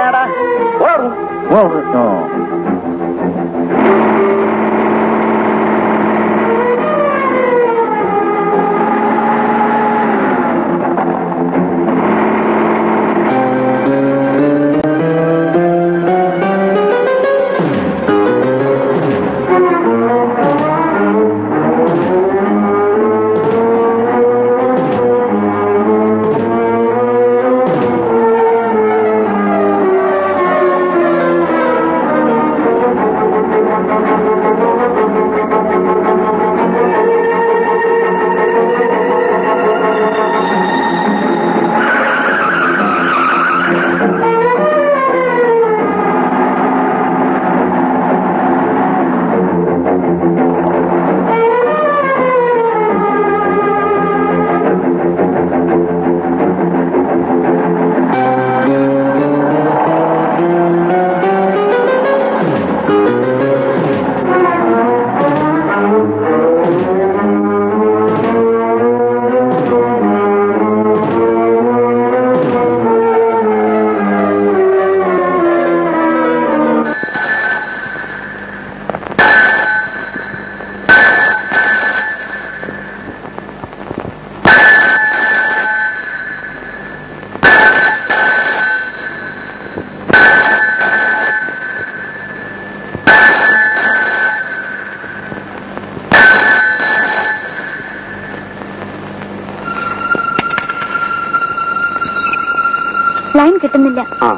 ലൈൻ കിട്ടുന്നില്ല ആ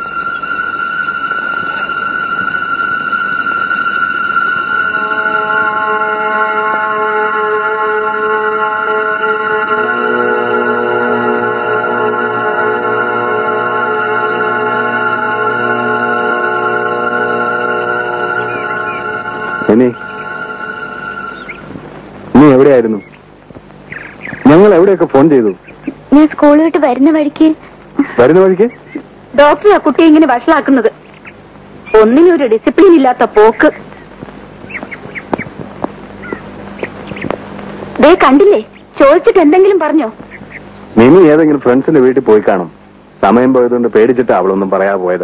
ഇനി നീ എവിടെയായിരുന്നു ഞങ്ങൾ എവിടെയൊക്കെ ഫോൺ ചെയ്തു ഞാൻ സ്കൂൾ വിട്ട് വരുന്ന വഴിക്ക് വരുന്ന വഴിക്ക് ഡോക്ടർ ആ കുട്ടിയെ ഇങ്ങനെ വഷളാക്കുന്നത് ഒന്നിനും ഒരു ഡിസിപ്ലിൻ ഇല്ലാത്ത പോക്ക് ദേ കണ്ടില്ലേ ചോദിച്ചിട്ട് എന്തെങ്കിലും പറഞ്ഞോ മിനി ഏതെങ്കിലും ഫ്രണ്ട്സിന്റെ വീട്ടിൽ പോയി കാണും സമയം പോയതുകൊണ്ട് പേടിച്ചിട്ടാ അവളൊന്നും പറയാതെ പോയത്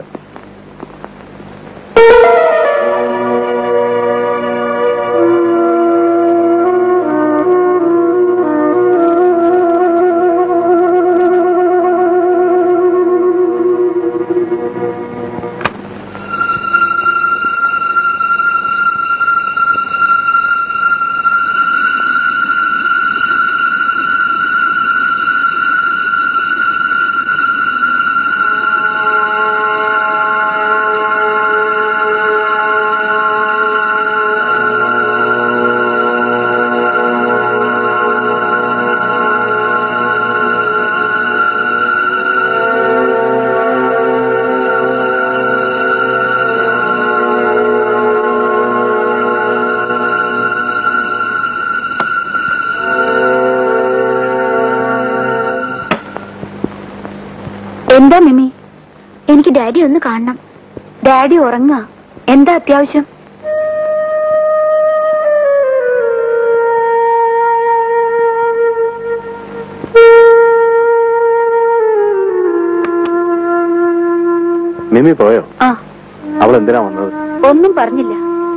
എന്താ മിമി എനിക്ക് ഡാഡി ഒന്ന് കാണണം ഡാഡി ഉറങ്ങാ എന്താ അത്യാവശ്യം മിമി പോയോ ആ അവൾ എന്തിനാ വന്നത് ഒന്നും പറഞ്ഞില്ല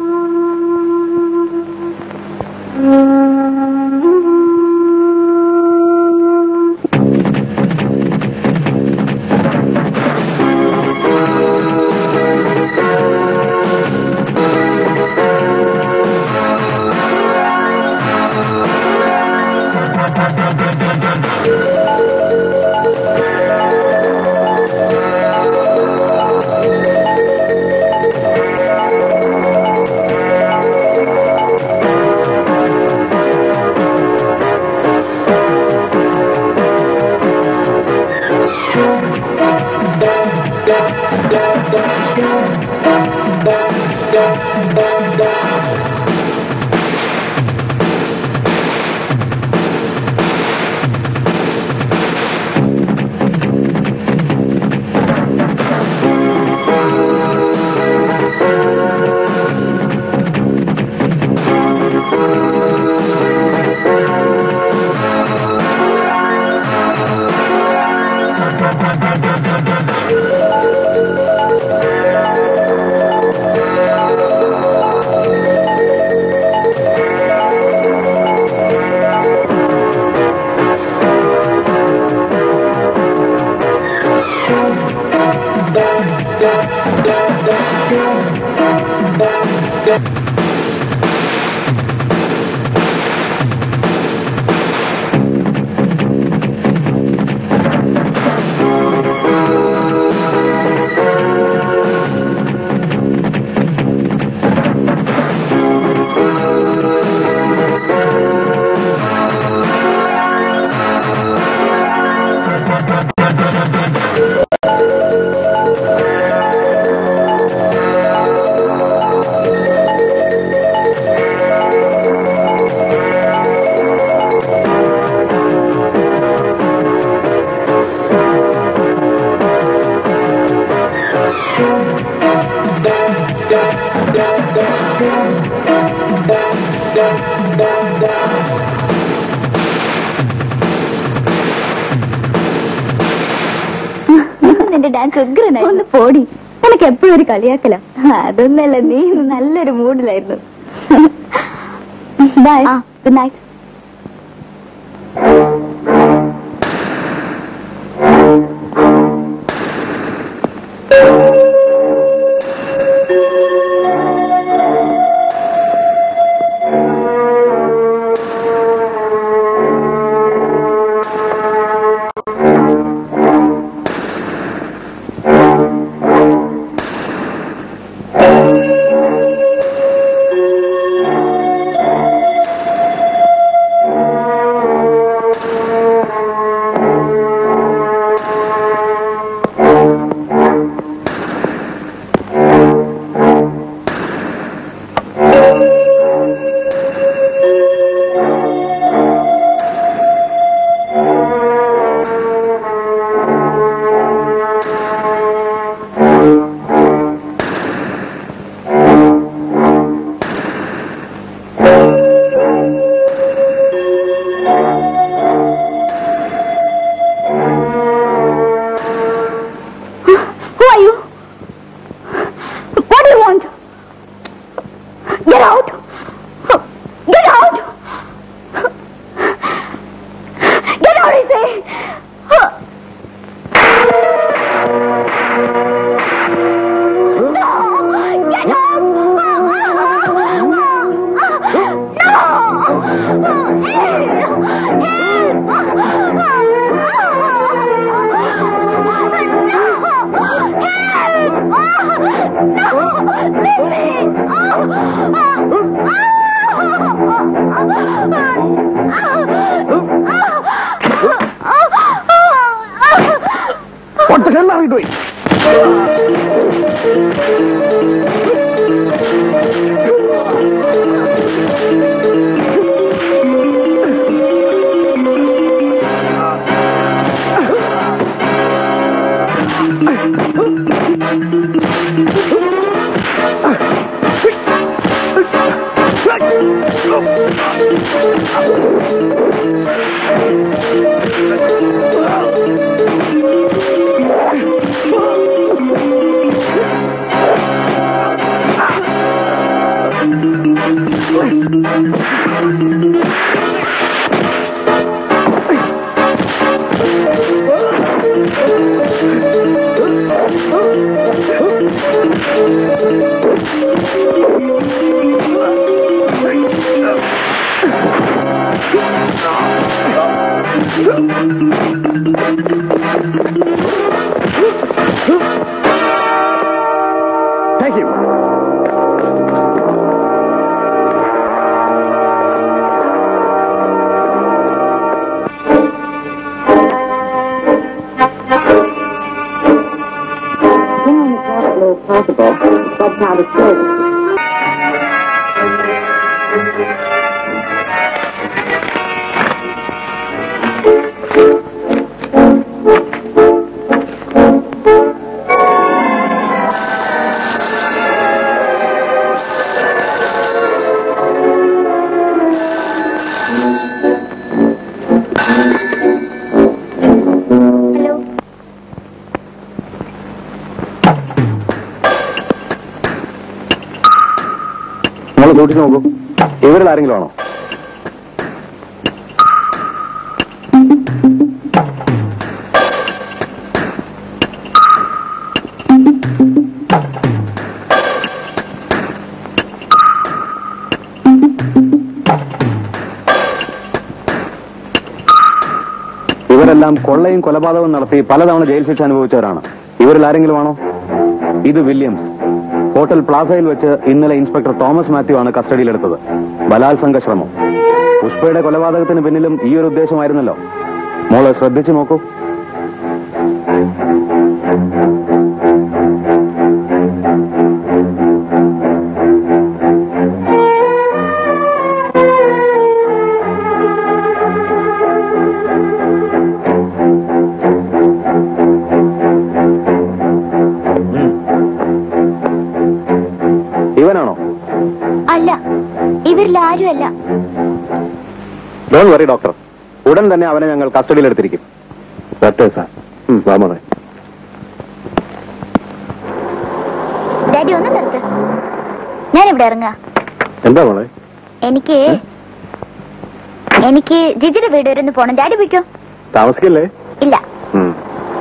നിന്റെ ഡാൻസ് ഉഗ്രനായി ഒന്ന് പോടി നിനക്ക് എപ്പോഴും ഒരു കളിയാക്കല അതൊന്നല്ല നീ നല്ലൊരു മൂഡിലായിരുന്നു bye good night Who are you? What do you want? Get out! Get out! Get out, I say! No! Get out! ഇറങ്ങിട്ട് പോയി താങ്ക് യു ഹലോ നിങ്ങൾ സൂക്ഷിച്ച് നോക്കൂ ഇവരിൽ ആരെങ്കിലും ആണോ ഇവരെല്ലാം കൊള്ളയും കൊലപാതകവും നടത്തി പലതവണ ജയിൽ ശിക്ഷ അനുഭവിച്ചവരാണ് ഇവരിൽ ആരെങ്കിലും ആണോ ഇത് വില്യംസ് ഹോട്ടൽ പ്ലാസയിൽ വെച്ച് ഇന്നലെ ഇൻസ്പെക്ടർ തോമസ് മാത്യു ആണ് കസ്റ്റഡിയിലെടുത്തത് ബലാത്സംഗ ശ്രമം പുഷ്പയുടെ കൊലപാതകത്തിന് പിന്നിലും ഈ ഒരു ഉദ്ദേശമായിരുന്നല്ലോ മോളെ ശ്രദ്ധിച്ചു നോക്കൂ ഇവനാണോ അല്ല ഇവരിൽ ആരുമല്ല ഡോൺ വറി ഡോക്ടർ ഉടൻ തന്നെ അവനെ ഞങ്ങൾ കസ്റ്റഡിയിലെടുത്തിരിക്കും ഡോക്ടർ സാർ വാമറേ ഡാഡി ഒന്ന് നിർത്ത് ഞാനിവിടെ ഇറങ്ങാ എന്താ മോളെ എനിക്ക് എനിക്ക് ജിജിയുടെ വീട് വരെ ഒന്ന് പോണം ഡാഡി പോയിക്കോ താമസിക്കല്ലേ ഇല്ല ഉം.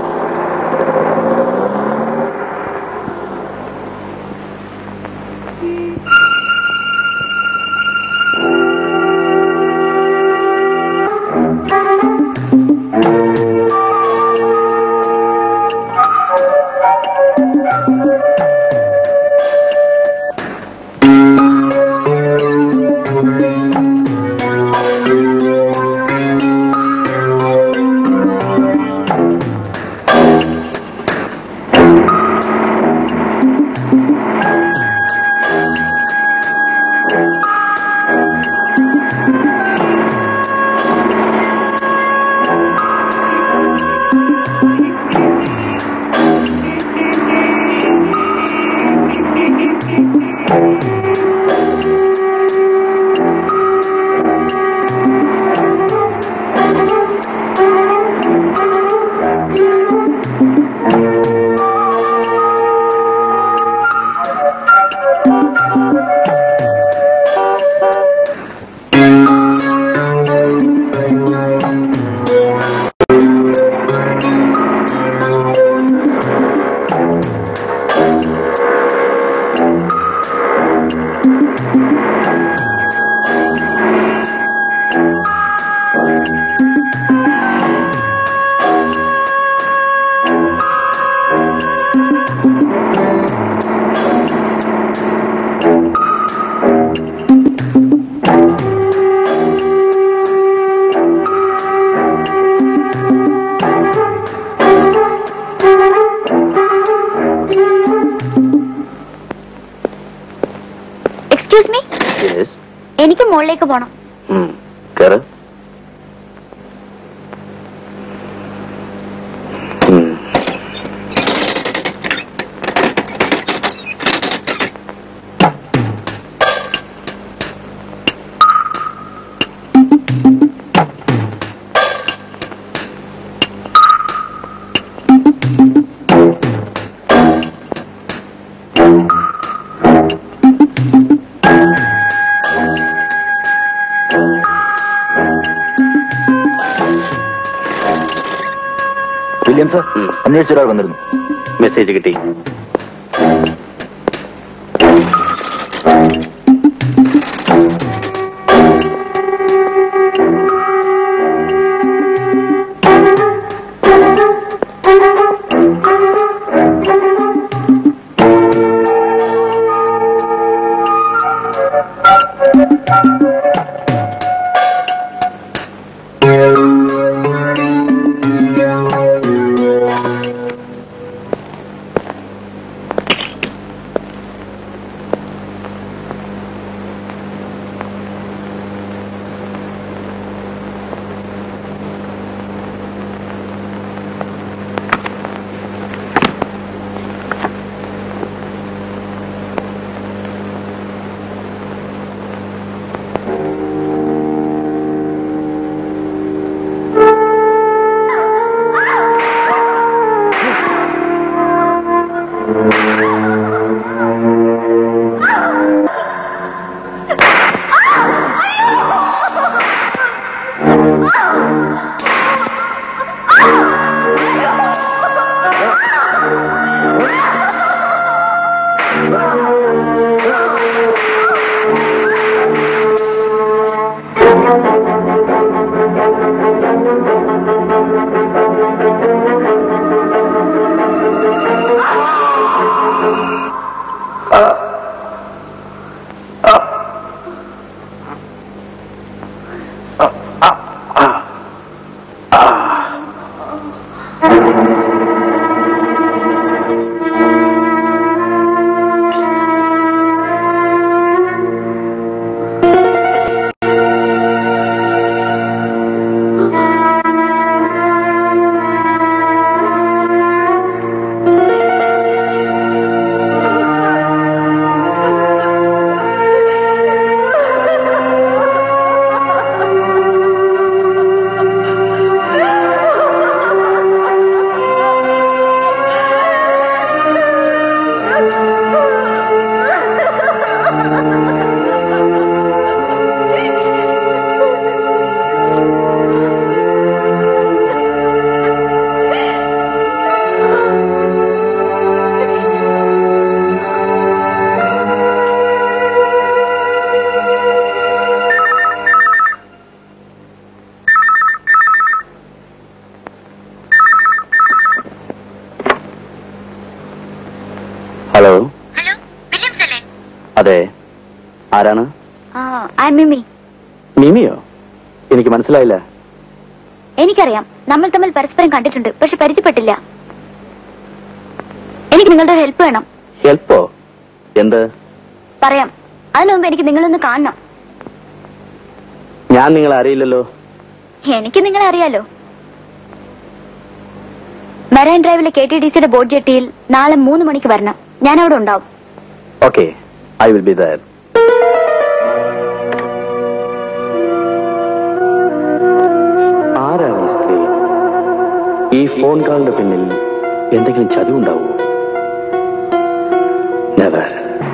എക്സ്ക്യൂസ് മീ എനിക്ക് മുകളിലേക്ക് പോണം കേറ് വില്യംസ് അന്വേഷിച്ചൊരാൾ വന്നിരുന്നു മെസ്സേജ് കിട്ടി ഹലോ ഹലോ വില്യംസ് അല്ലേ അതെ ആരാണ് ഐ മിമി മിമിയോ എനിക്ക് മനസ്സിലായില്ല എനിക്കറിയാം നമ്മൾ തമ്മിൽ പരസ്പരം കണ്ടിട്ടുണ്ട് പക്ഷെ പരിചയപ്പെട്ടില്ല എനിക്ക് നിങ്ങളുടെ ഒരു ഹെൽപ്പ് വേണം ഹെൽപ്പോ എന്ത് പറയാം അതിനു മുമ്പ് എനിക്ക് നിങ്ങളൊന്ന് കാണണം ഞാൻ നിങ്ങളെ അറിയില്ലല്ലോ എനിക്ക് നിങ്ങളെ അറിയാലോ മെറൈൻ ഡ്രൈവിലെ കെ ടി ഡി സിയുടെ ബോട്ട് ജെട്ടിയിൽ നാളെ മൂന്ന് മണിക്ക് വരണം ഞാൻ അവിടെ ഉണ്ടാവും okay I will be there ആരാണ് ഈ സ്ത്രീ ഈ ഫോൺ കോളിന്റെ പിന്നിൽ എന്തെങ്കിലും ചതിവുണ്ടാവുമോ never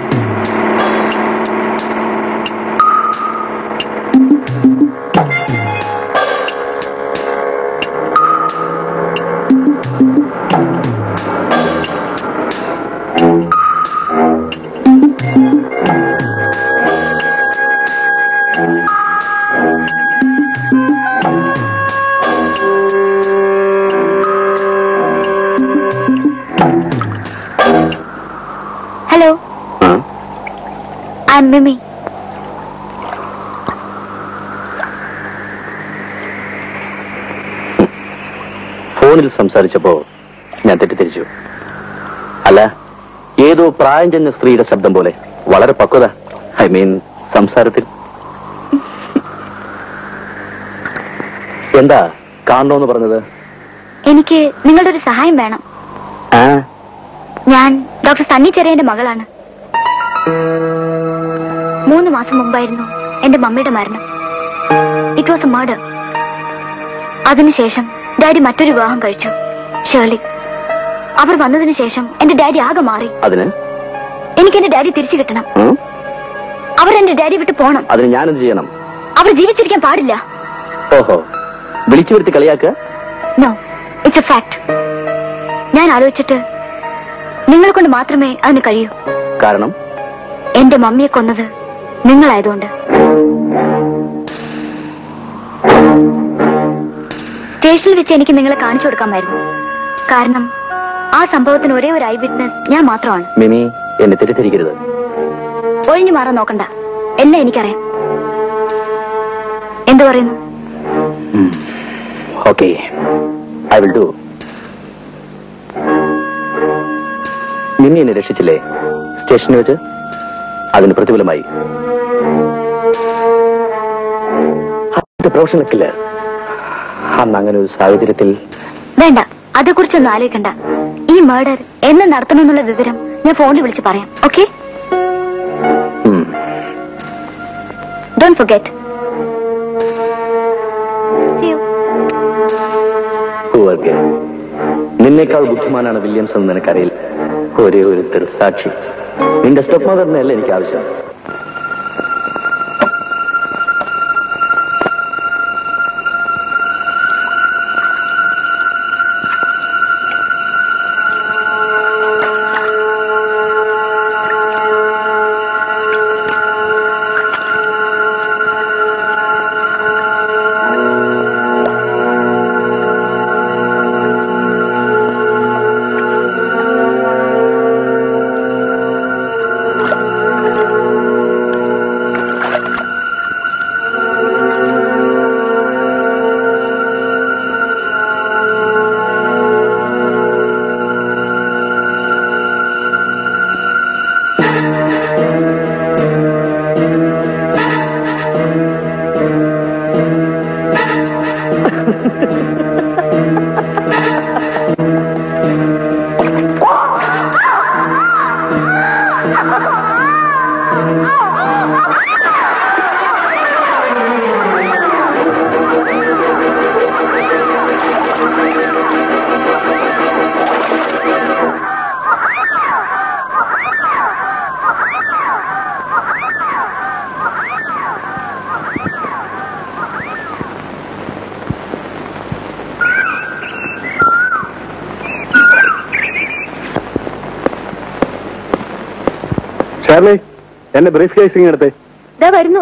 hello I'm Mimi ഫോണിൽ സംസാരിച്ചപ്പോ ഞാൻ തെറ്റിദ്ധരിച്ചു അല്ല ഏതോ പ്രായം ചെന്ന സ്ത്രീയുടെ ശബ്ദം പോലെ വളരെ പക്വത ഐ മീൻ സംസാരത്തിൽ എന്താ കാണണോന്ന് പറഞ്ഞത് എനിക്ക് നിങ്ങളുടെ ഒരു സഹായം വേണം ആ ഞാൻ ഡോക്ടർ സണ്ണി ചെറിയന്റെ മകളാണ് മൂന്ന് മാസം മുമ്പായിരുന്നു എന്റെ മമ്മിയുടെ മരണം ഇറ്റ് വാസ് എ മർഡർ അതിനുശേഷം ഡാഡി മറ്റൊരു വിവാഹം കഴിച്ചു ഷേർലി അവർ വന്നതിന് ശേഷം എന്റെ ഡാഡി ആകെ മാറി അതിന് എനിക്ക് എന്റെ ഡാഡി തിരിച്ചു കിട്ടണം ഉം? അവർ എന്റെ ഡാഡി വിട്ട് പോണം അതിന് ഞാനെന്ത് ചെയ്യണം അവർ ജീവിച്ചിരിക്കാൻ പാടില്ല ഓഹോ വിളിച്ചു വരുത്തി കളിയാക്കുക നോ ഇറ്റ്സ് എ ഫാക്ട് ഞാൻ ആലോചിച്ചിട്ട് നിങ്ങളെ കൊണ്ട് മാത്രമേ അതിന് കഴിയൂ കാരണം എന്റെ മമ്മിയെ കൊന്നത് നിങ്ങളായതുകൊണ്ട് സ്റ്റേഷനിൽ വെച്ച് എനിക്ക് നിങ്ങളെ കാണിച്ചു കൊടുക്കാമായിരുന്നു കാരണം ആ സംഭവത്തിന് ഒരേ ഒരു ഐ വിറ്റ്നസ് ഞാൻ മാത്രമാണ് മിനി എന്നെ തെറ്റിദ്ധരിക്കരുത് ഒഴിഞ്ഞു മാറാൻ നോക്കണ്ട എല്ലാം എനിക്കറിയാം എന്തു പറയുന്നു ഓക്കെ ഐ വിൽ ഡു മിന്നി എന്നെ രക്ഷിച്ചില്ലേ സ്റ്റേഷനിൽ വെച്ച് അതിന് പ്രതിഫലമായി പ്രൊഫഷണൽ കില്ലർ അന്ന് അങ്ങനെ ഒരു സാഹചര്യത്തിൽ വേണ്ട അതേക്കുറിച്ചൊന്നും ആലോചിക്കണ്ട ഈ മർഡർ എന്ന് നടത്തണമെന്നുള്ള വിവരം ഞാൻ ഫോണിൽ വിളിച്ച് പറയാം ഓക്കെ ഉം, ഡോണ്ട് ഫൊഗെറ്റ് പോവുക. നിന്നേക്കാൾ ബുദ്ധിമാനാണ് വില്യംസ് എന്ന് നിനക്കറിയില്ല ഒരേ ഒരു സാക്ഷി നിന്റെ സ്റ്റെപ്പ് മദറിനെയല്ല എനിക്ക് ആവശ്യം ഷാർലി എന്റെ ബ്രീഫ് കേസിംഗ് എടുത്തേ ഇതാ വരുന്നു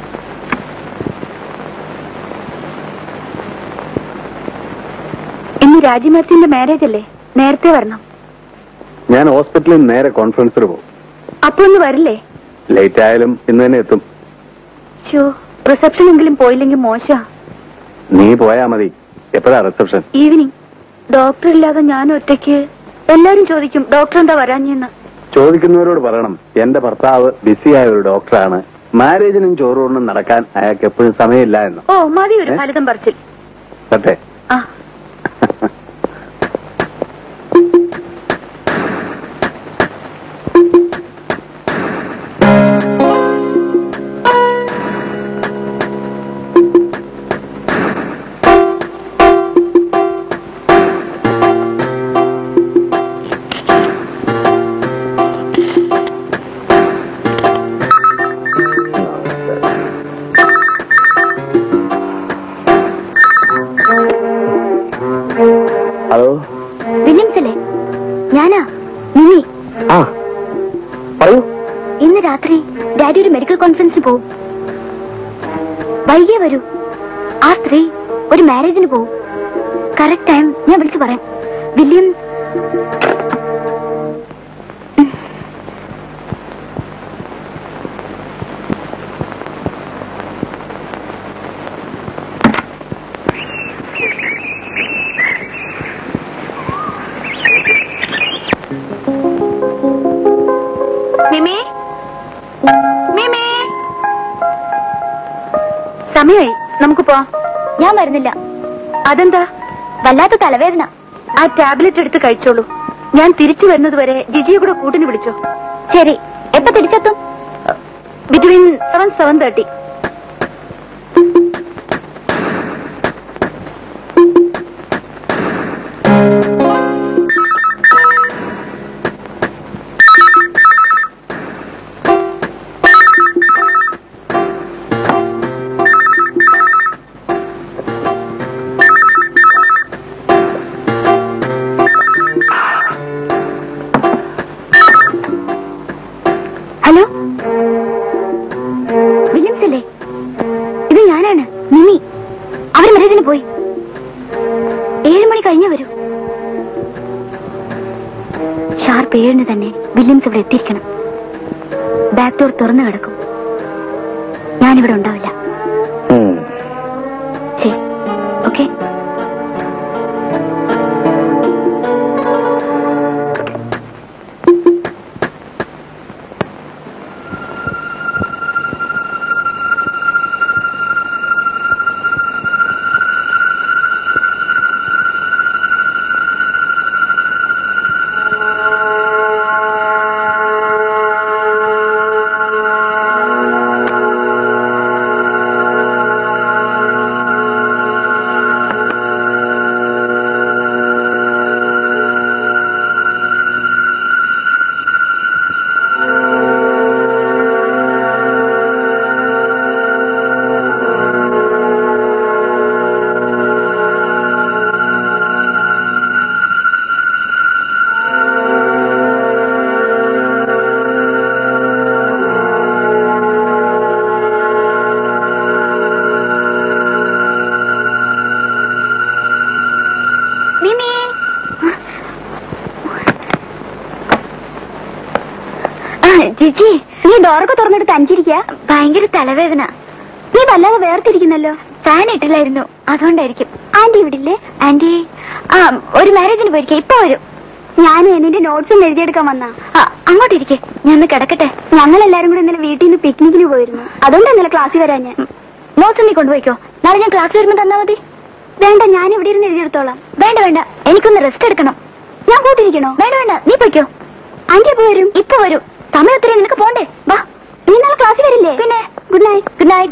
ഇന്ന് ഇന്ന് രാജിമാത്തിന്റെ മാരേജ് അല്ലേ നേരത്തെ വരണം ഞാൻ ഹോസ്പിറ്റലിൽ നേരെ കോൺഫറൻസിൽ പോകും അപ്പൊ ഒന്ന് വരില്ലേ ലേറ്റ് ആയാലും ഇന്ന് തന്നെ എത്തും ഷോ റിസപ്ഷൻ എങ്കിലും പോയില്ലെങ്കിൽ മോശ നീ പോയാ മതി എപ്പോഴാ റിസപ്ഷൻ ഈവനിങ് ഡോക്ടർ ഇല്ലാതെ ഞാൻ ഒറ്റയ്ക്ക് എല്ലാരും ചോദിക്കും ഡോക്ടർ എന്താ വരാഞ്ഞെന്ന് ചോദിക്കുന്നവരോട് പറയണം എന്റെ ഭർത്താവ് ബിസിയായ ഒരു ഡോക്ടറാണ് മാരേജിനും ചോറൂണിനും നടക്കാൻ അയാൾക്ക് എപ്പോഴും സമയമില്ല എന്ന് ഓ മതി ഒരു ഏ? ഫലിതം പറിച്ചിൽ സത്യം ആ ഹലോ വില്യംസ് അല്ലേ ഞാനാ മിനി ആ പറയൂ ഇന്ന് രാത്രി ഡാഡി ഒരു മെഡിക്കൽ കോൺഫറൻസിന് പോവും വൈകിയേ വരൂ ആ സ്ത്രീ ഒരു മാരേജിന് പോവും കറക്റ്റ് ടൈം ഞാൻ വിളിച്ചു പറയാം വില്യം മിമി മിമി സമയമായി നമുക്ക് പോവാം ഞാൻ വരുന്നില്ല അതെന്താ വല്ലാത്ത തലവേദന ആ ടാബ്ലറ്റ് എടുത്ത് കഴിച്ചോളൂ ഞാൻ തിരിച്ചു വരുന്നത് വരെ ജിജിയെ കൂടെ കൂട്ടിന് വിളിച്ചോ ശരി എപ്പോ തിരിച്ചെത്തും between seven seven thirty hello Williams അല്ലേ ഇത് ഞാനാണ് മിനി അവർ മാരേജിന് പോയി ഏഴ് മണി കഴിഞ്ഞേ വരൂ ഷാർപ്പ് ഏഴിന് തന്നെ വില്യംസ് ഇവിടെ എത്തിയിരിക്കണം ബാക്ക് ഡോർ തുറന്നു കിടക്കും ഞാനിവിടെ ഉണ്ടാവില്ല ശരി ഓക്കെ മിമി ആ, ജിജി നീ ഡോറൊക്കെ തുറന്നെടുത്ത് അഞ്ചിരിക്ക ഭയങ്കര തലവേദന നീ വല്ലാതെ വേർതിരിക്കുന്നല്ലോ ഫാൻ ഇട്ടില്ലായിരുന്നു അതുകൊണ്ടായിരിക്കും ആന്റി ഇവിടില്ലേ ആന്റി ആ ഒരു മാരേജിന് പോയിരിക്കാം ഇപ്പൊ വരും ഞാൻ നിന്റെ നോട്ട്സും എഴുതിയെടുക്കാൻ വന്നാ അങ്ങോട്ടിരിക്കെ ഞാൻ ഒന്ന് കിടക്കട്ടെ ഞങ്ങൾ എല്ലാരും കൂടെ ഇന്നലെ വീട്ടിൽ നിന്ന് പിക്നിക്കിന് പോയിരുന്നു അതുകൊണ്ട് ഇന്നലെ ക്ലാസ്സിൽ വരാൻ ഞാൻ നോട്ട്സ് നീ കൊണ്ടുപോയിക്കോ നാളെ ഞാൻ ക്ലാസ്സിൽ വരുമ്പോ തന്നാ മതി വേണ്ട ഞാൻ ഇവിടെ ഇരുന്ന് എഴുതിയെടുത്തോളാം വേണ്ട വേണ്ട എനിക്കൊന്ന് റെസ്റ്റ് എടുക്കണം ഞാൻ കൂട്ടിരിക്കണോ വേണ്ട വേണ്ട നീ പൊയ്ക്കോ ആന്റി എപ്പോ വരും ഇപ്പൊ വരും സമയം ഒത്തിരി നിനക്ക് പോണ്ടേ വാ നീ നാളെ ക്ലാസ്സിൽ വരില്ലേ പിന്നെ good night good night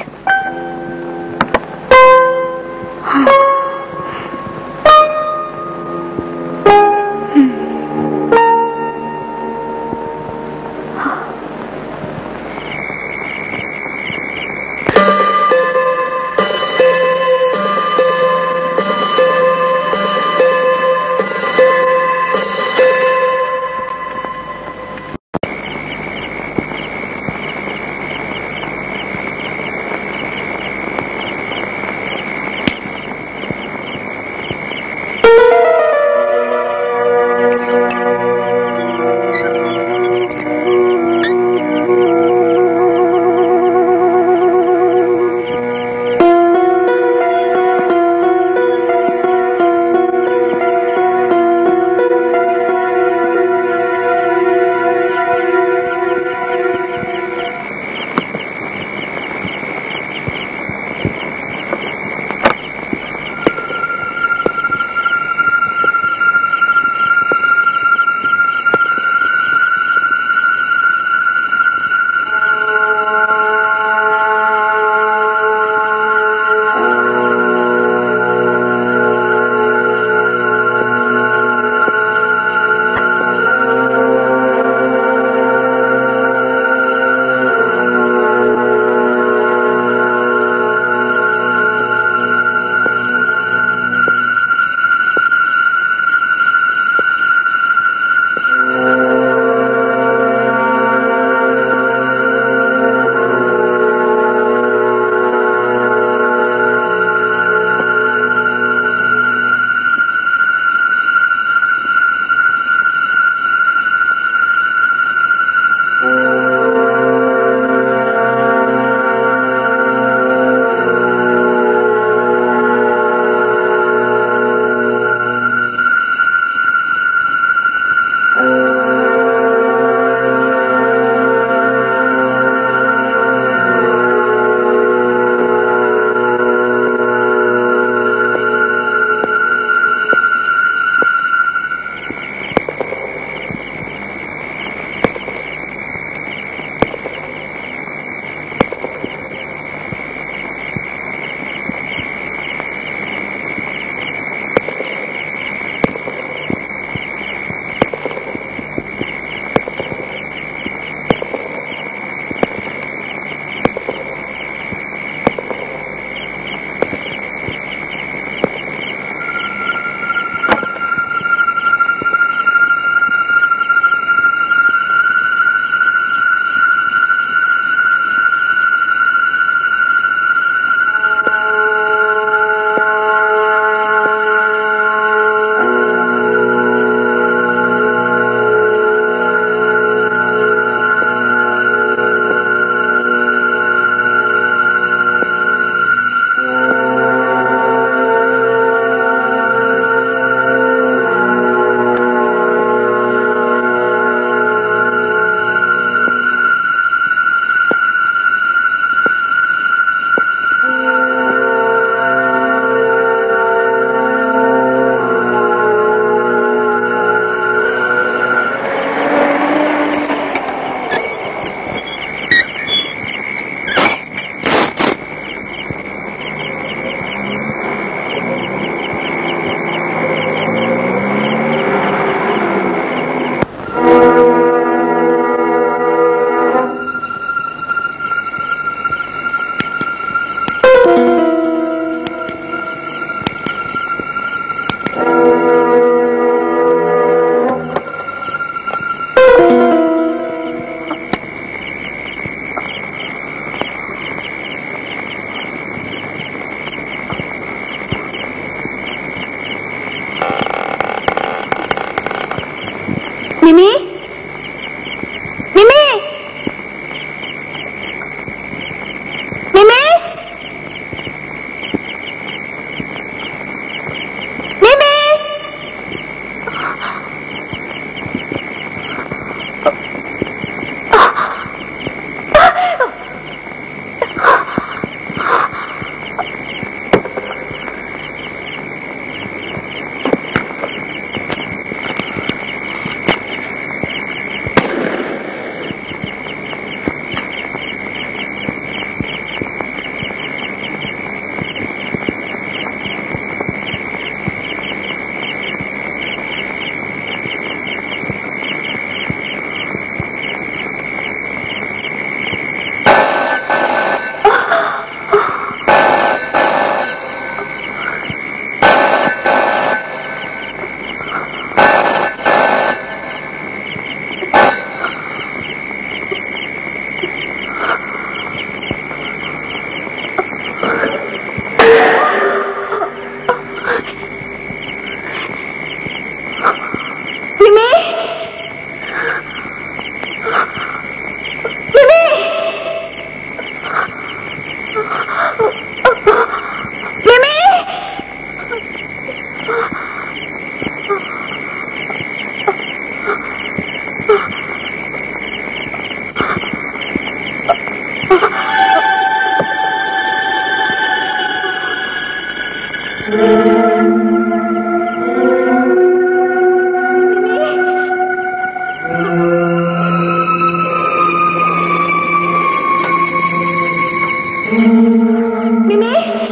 Mimi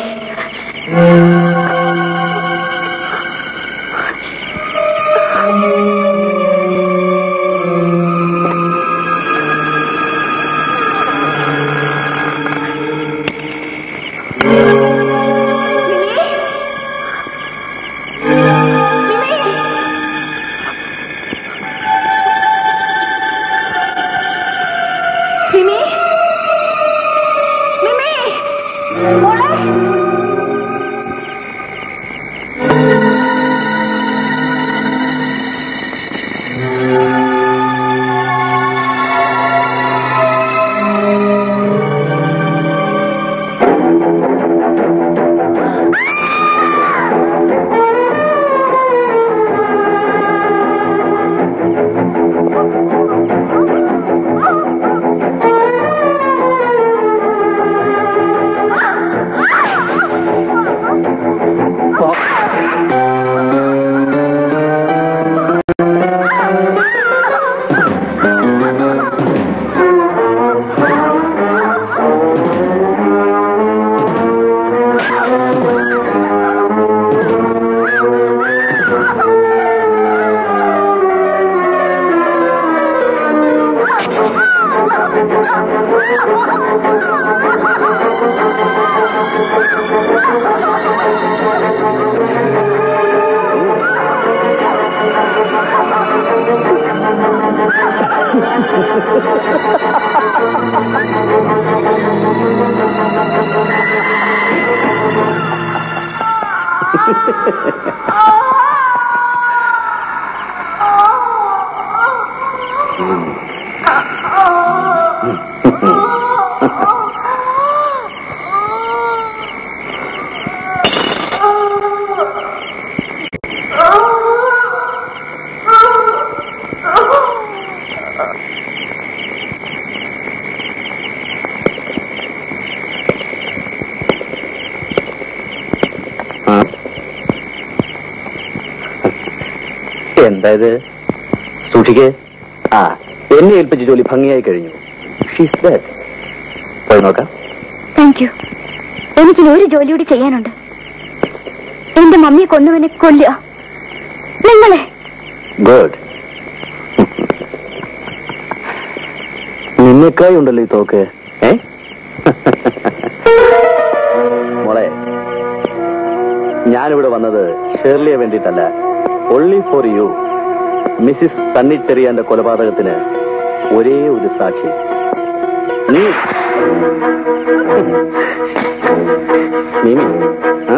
Mimi Mimi മോളെ എന്താ ഇത് സൂക്ഷിക്ക് ആ എന്നെ ഏൽപ്പിച്ച ജോലി ഭംഗിയായി കഴിഞ്ഞു ഷീസ് ഡെഡ് പോയി നോക്കാം താങ്ക് യു എനിക്കിനി ഒരു ജോലി കൂടി ചെയ്യാനുണ്ട് എന്റെ മമ്മിയെ കൊന്നവനെ കൊല്ലുക നിങ്ങളെ ഗുഡ് നിന്നേക്കായി ഉണ്ടല്ലോ ഈ തോക്ക് ഏ മോളെ ഞാനിവിടെ വന്നത് ഷേർലിയെ വേണ്ടിയിട്ടല്ല only for you Mrs Sunny ചെറിയാന്റെ കൊലപാതകത്തിന് ഒരേ ഒരു സാക്ഷി നീ നീമി ആ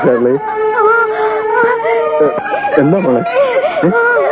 ഷേർലി എന്താ മോളെ ഏ?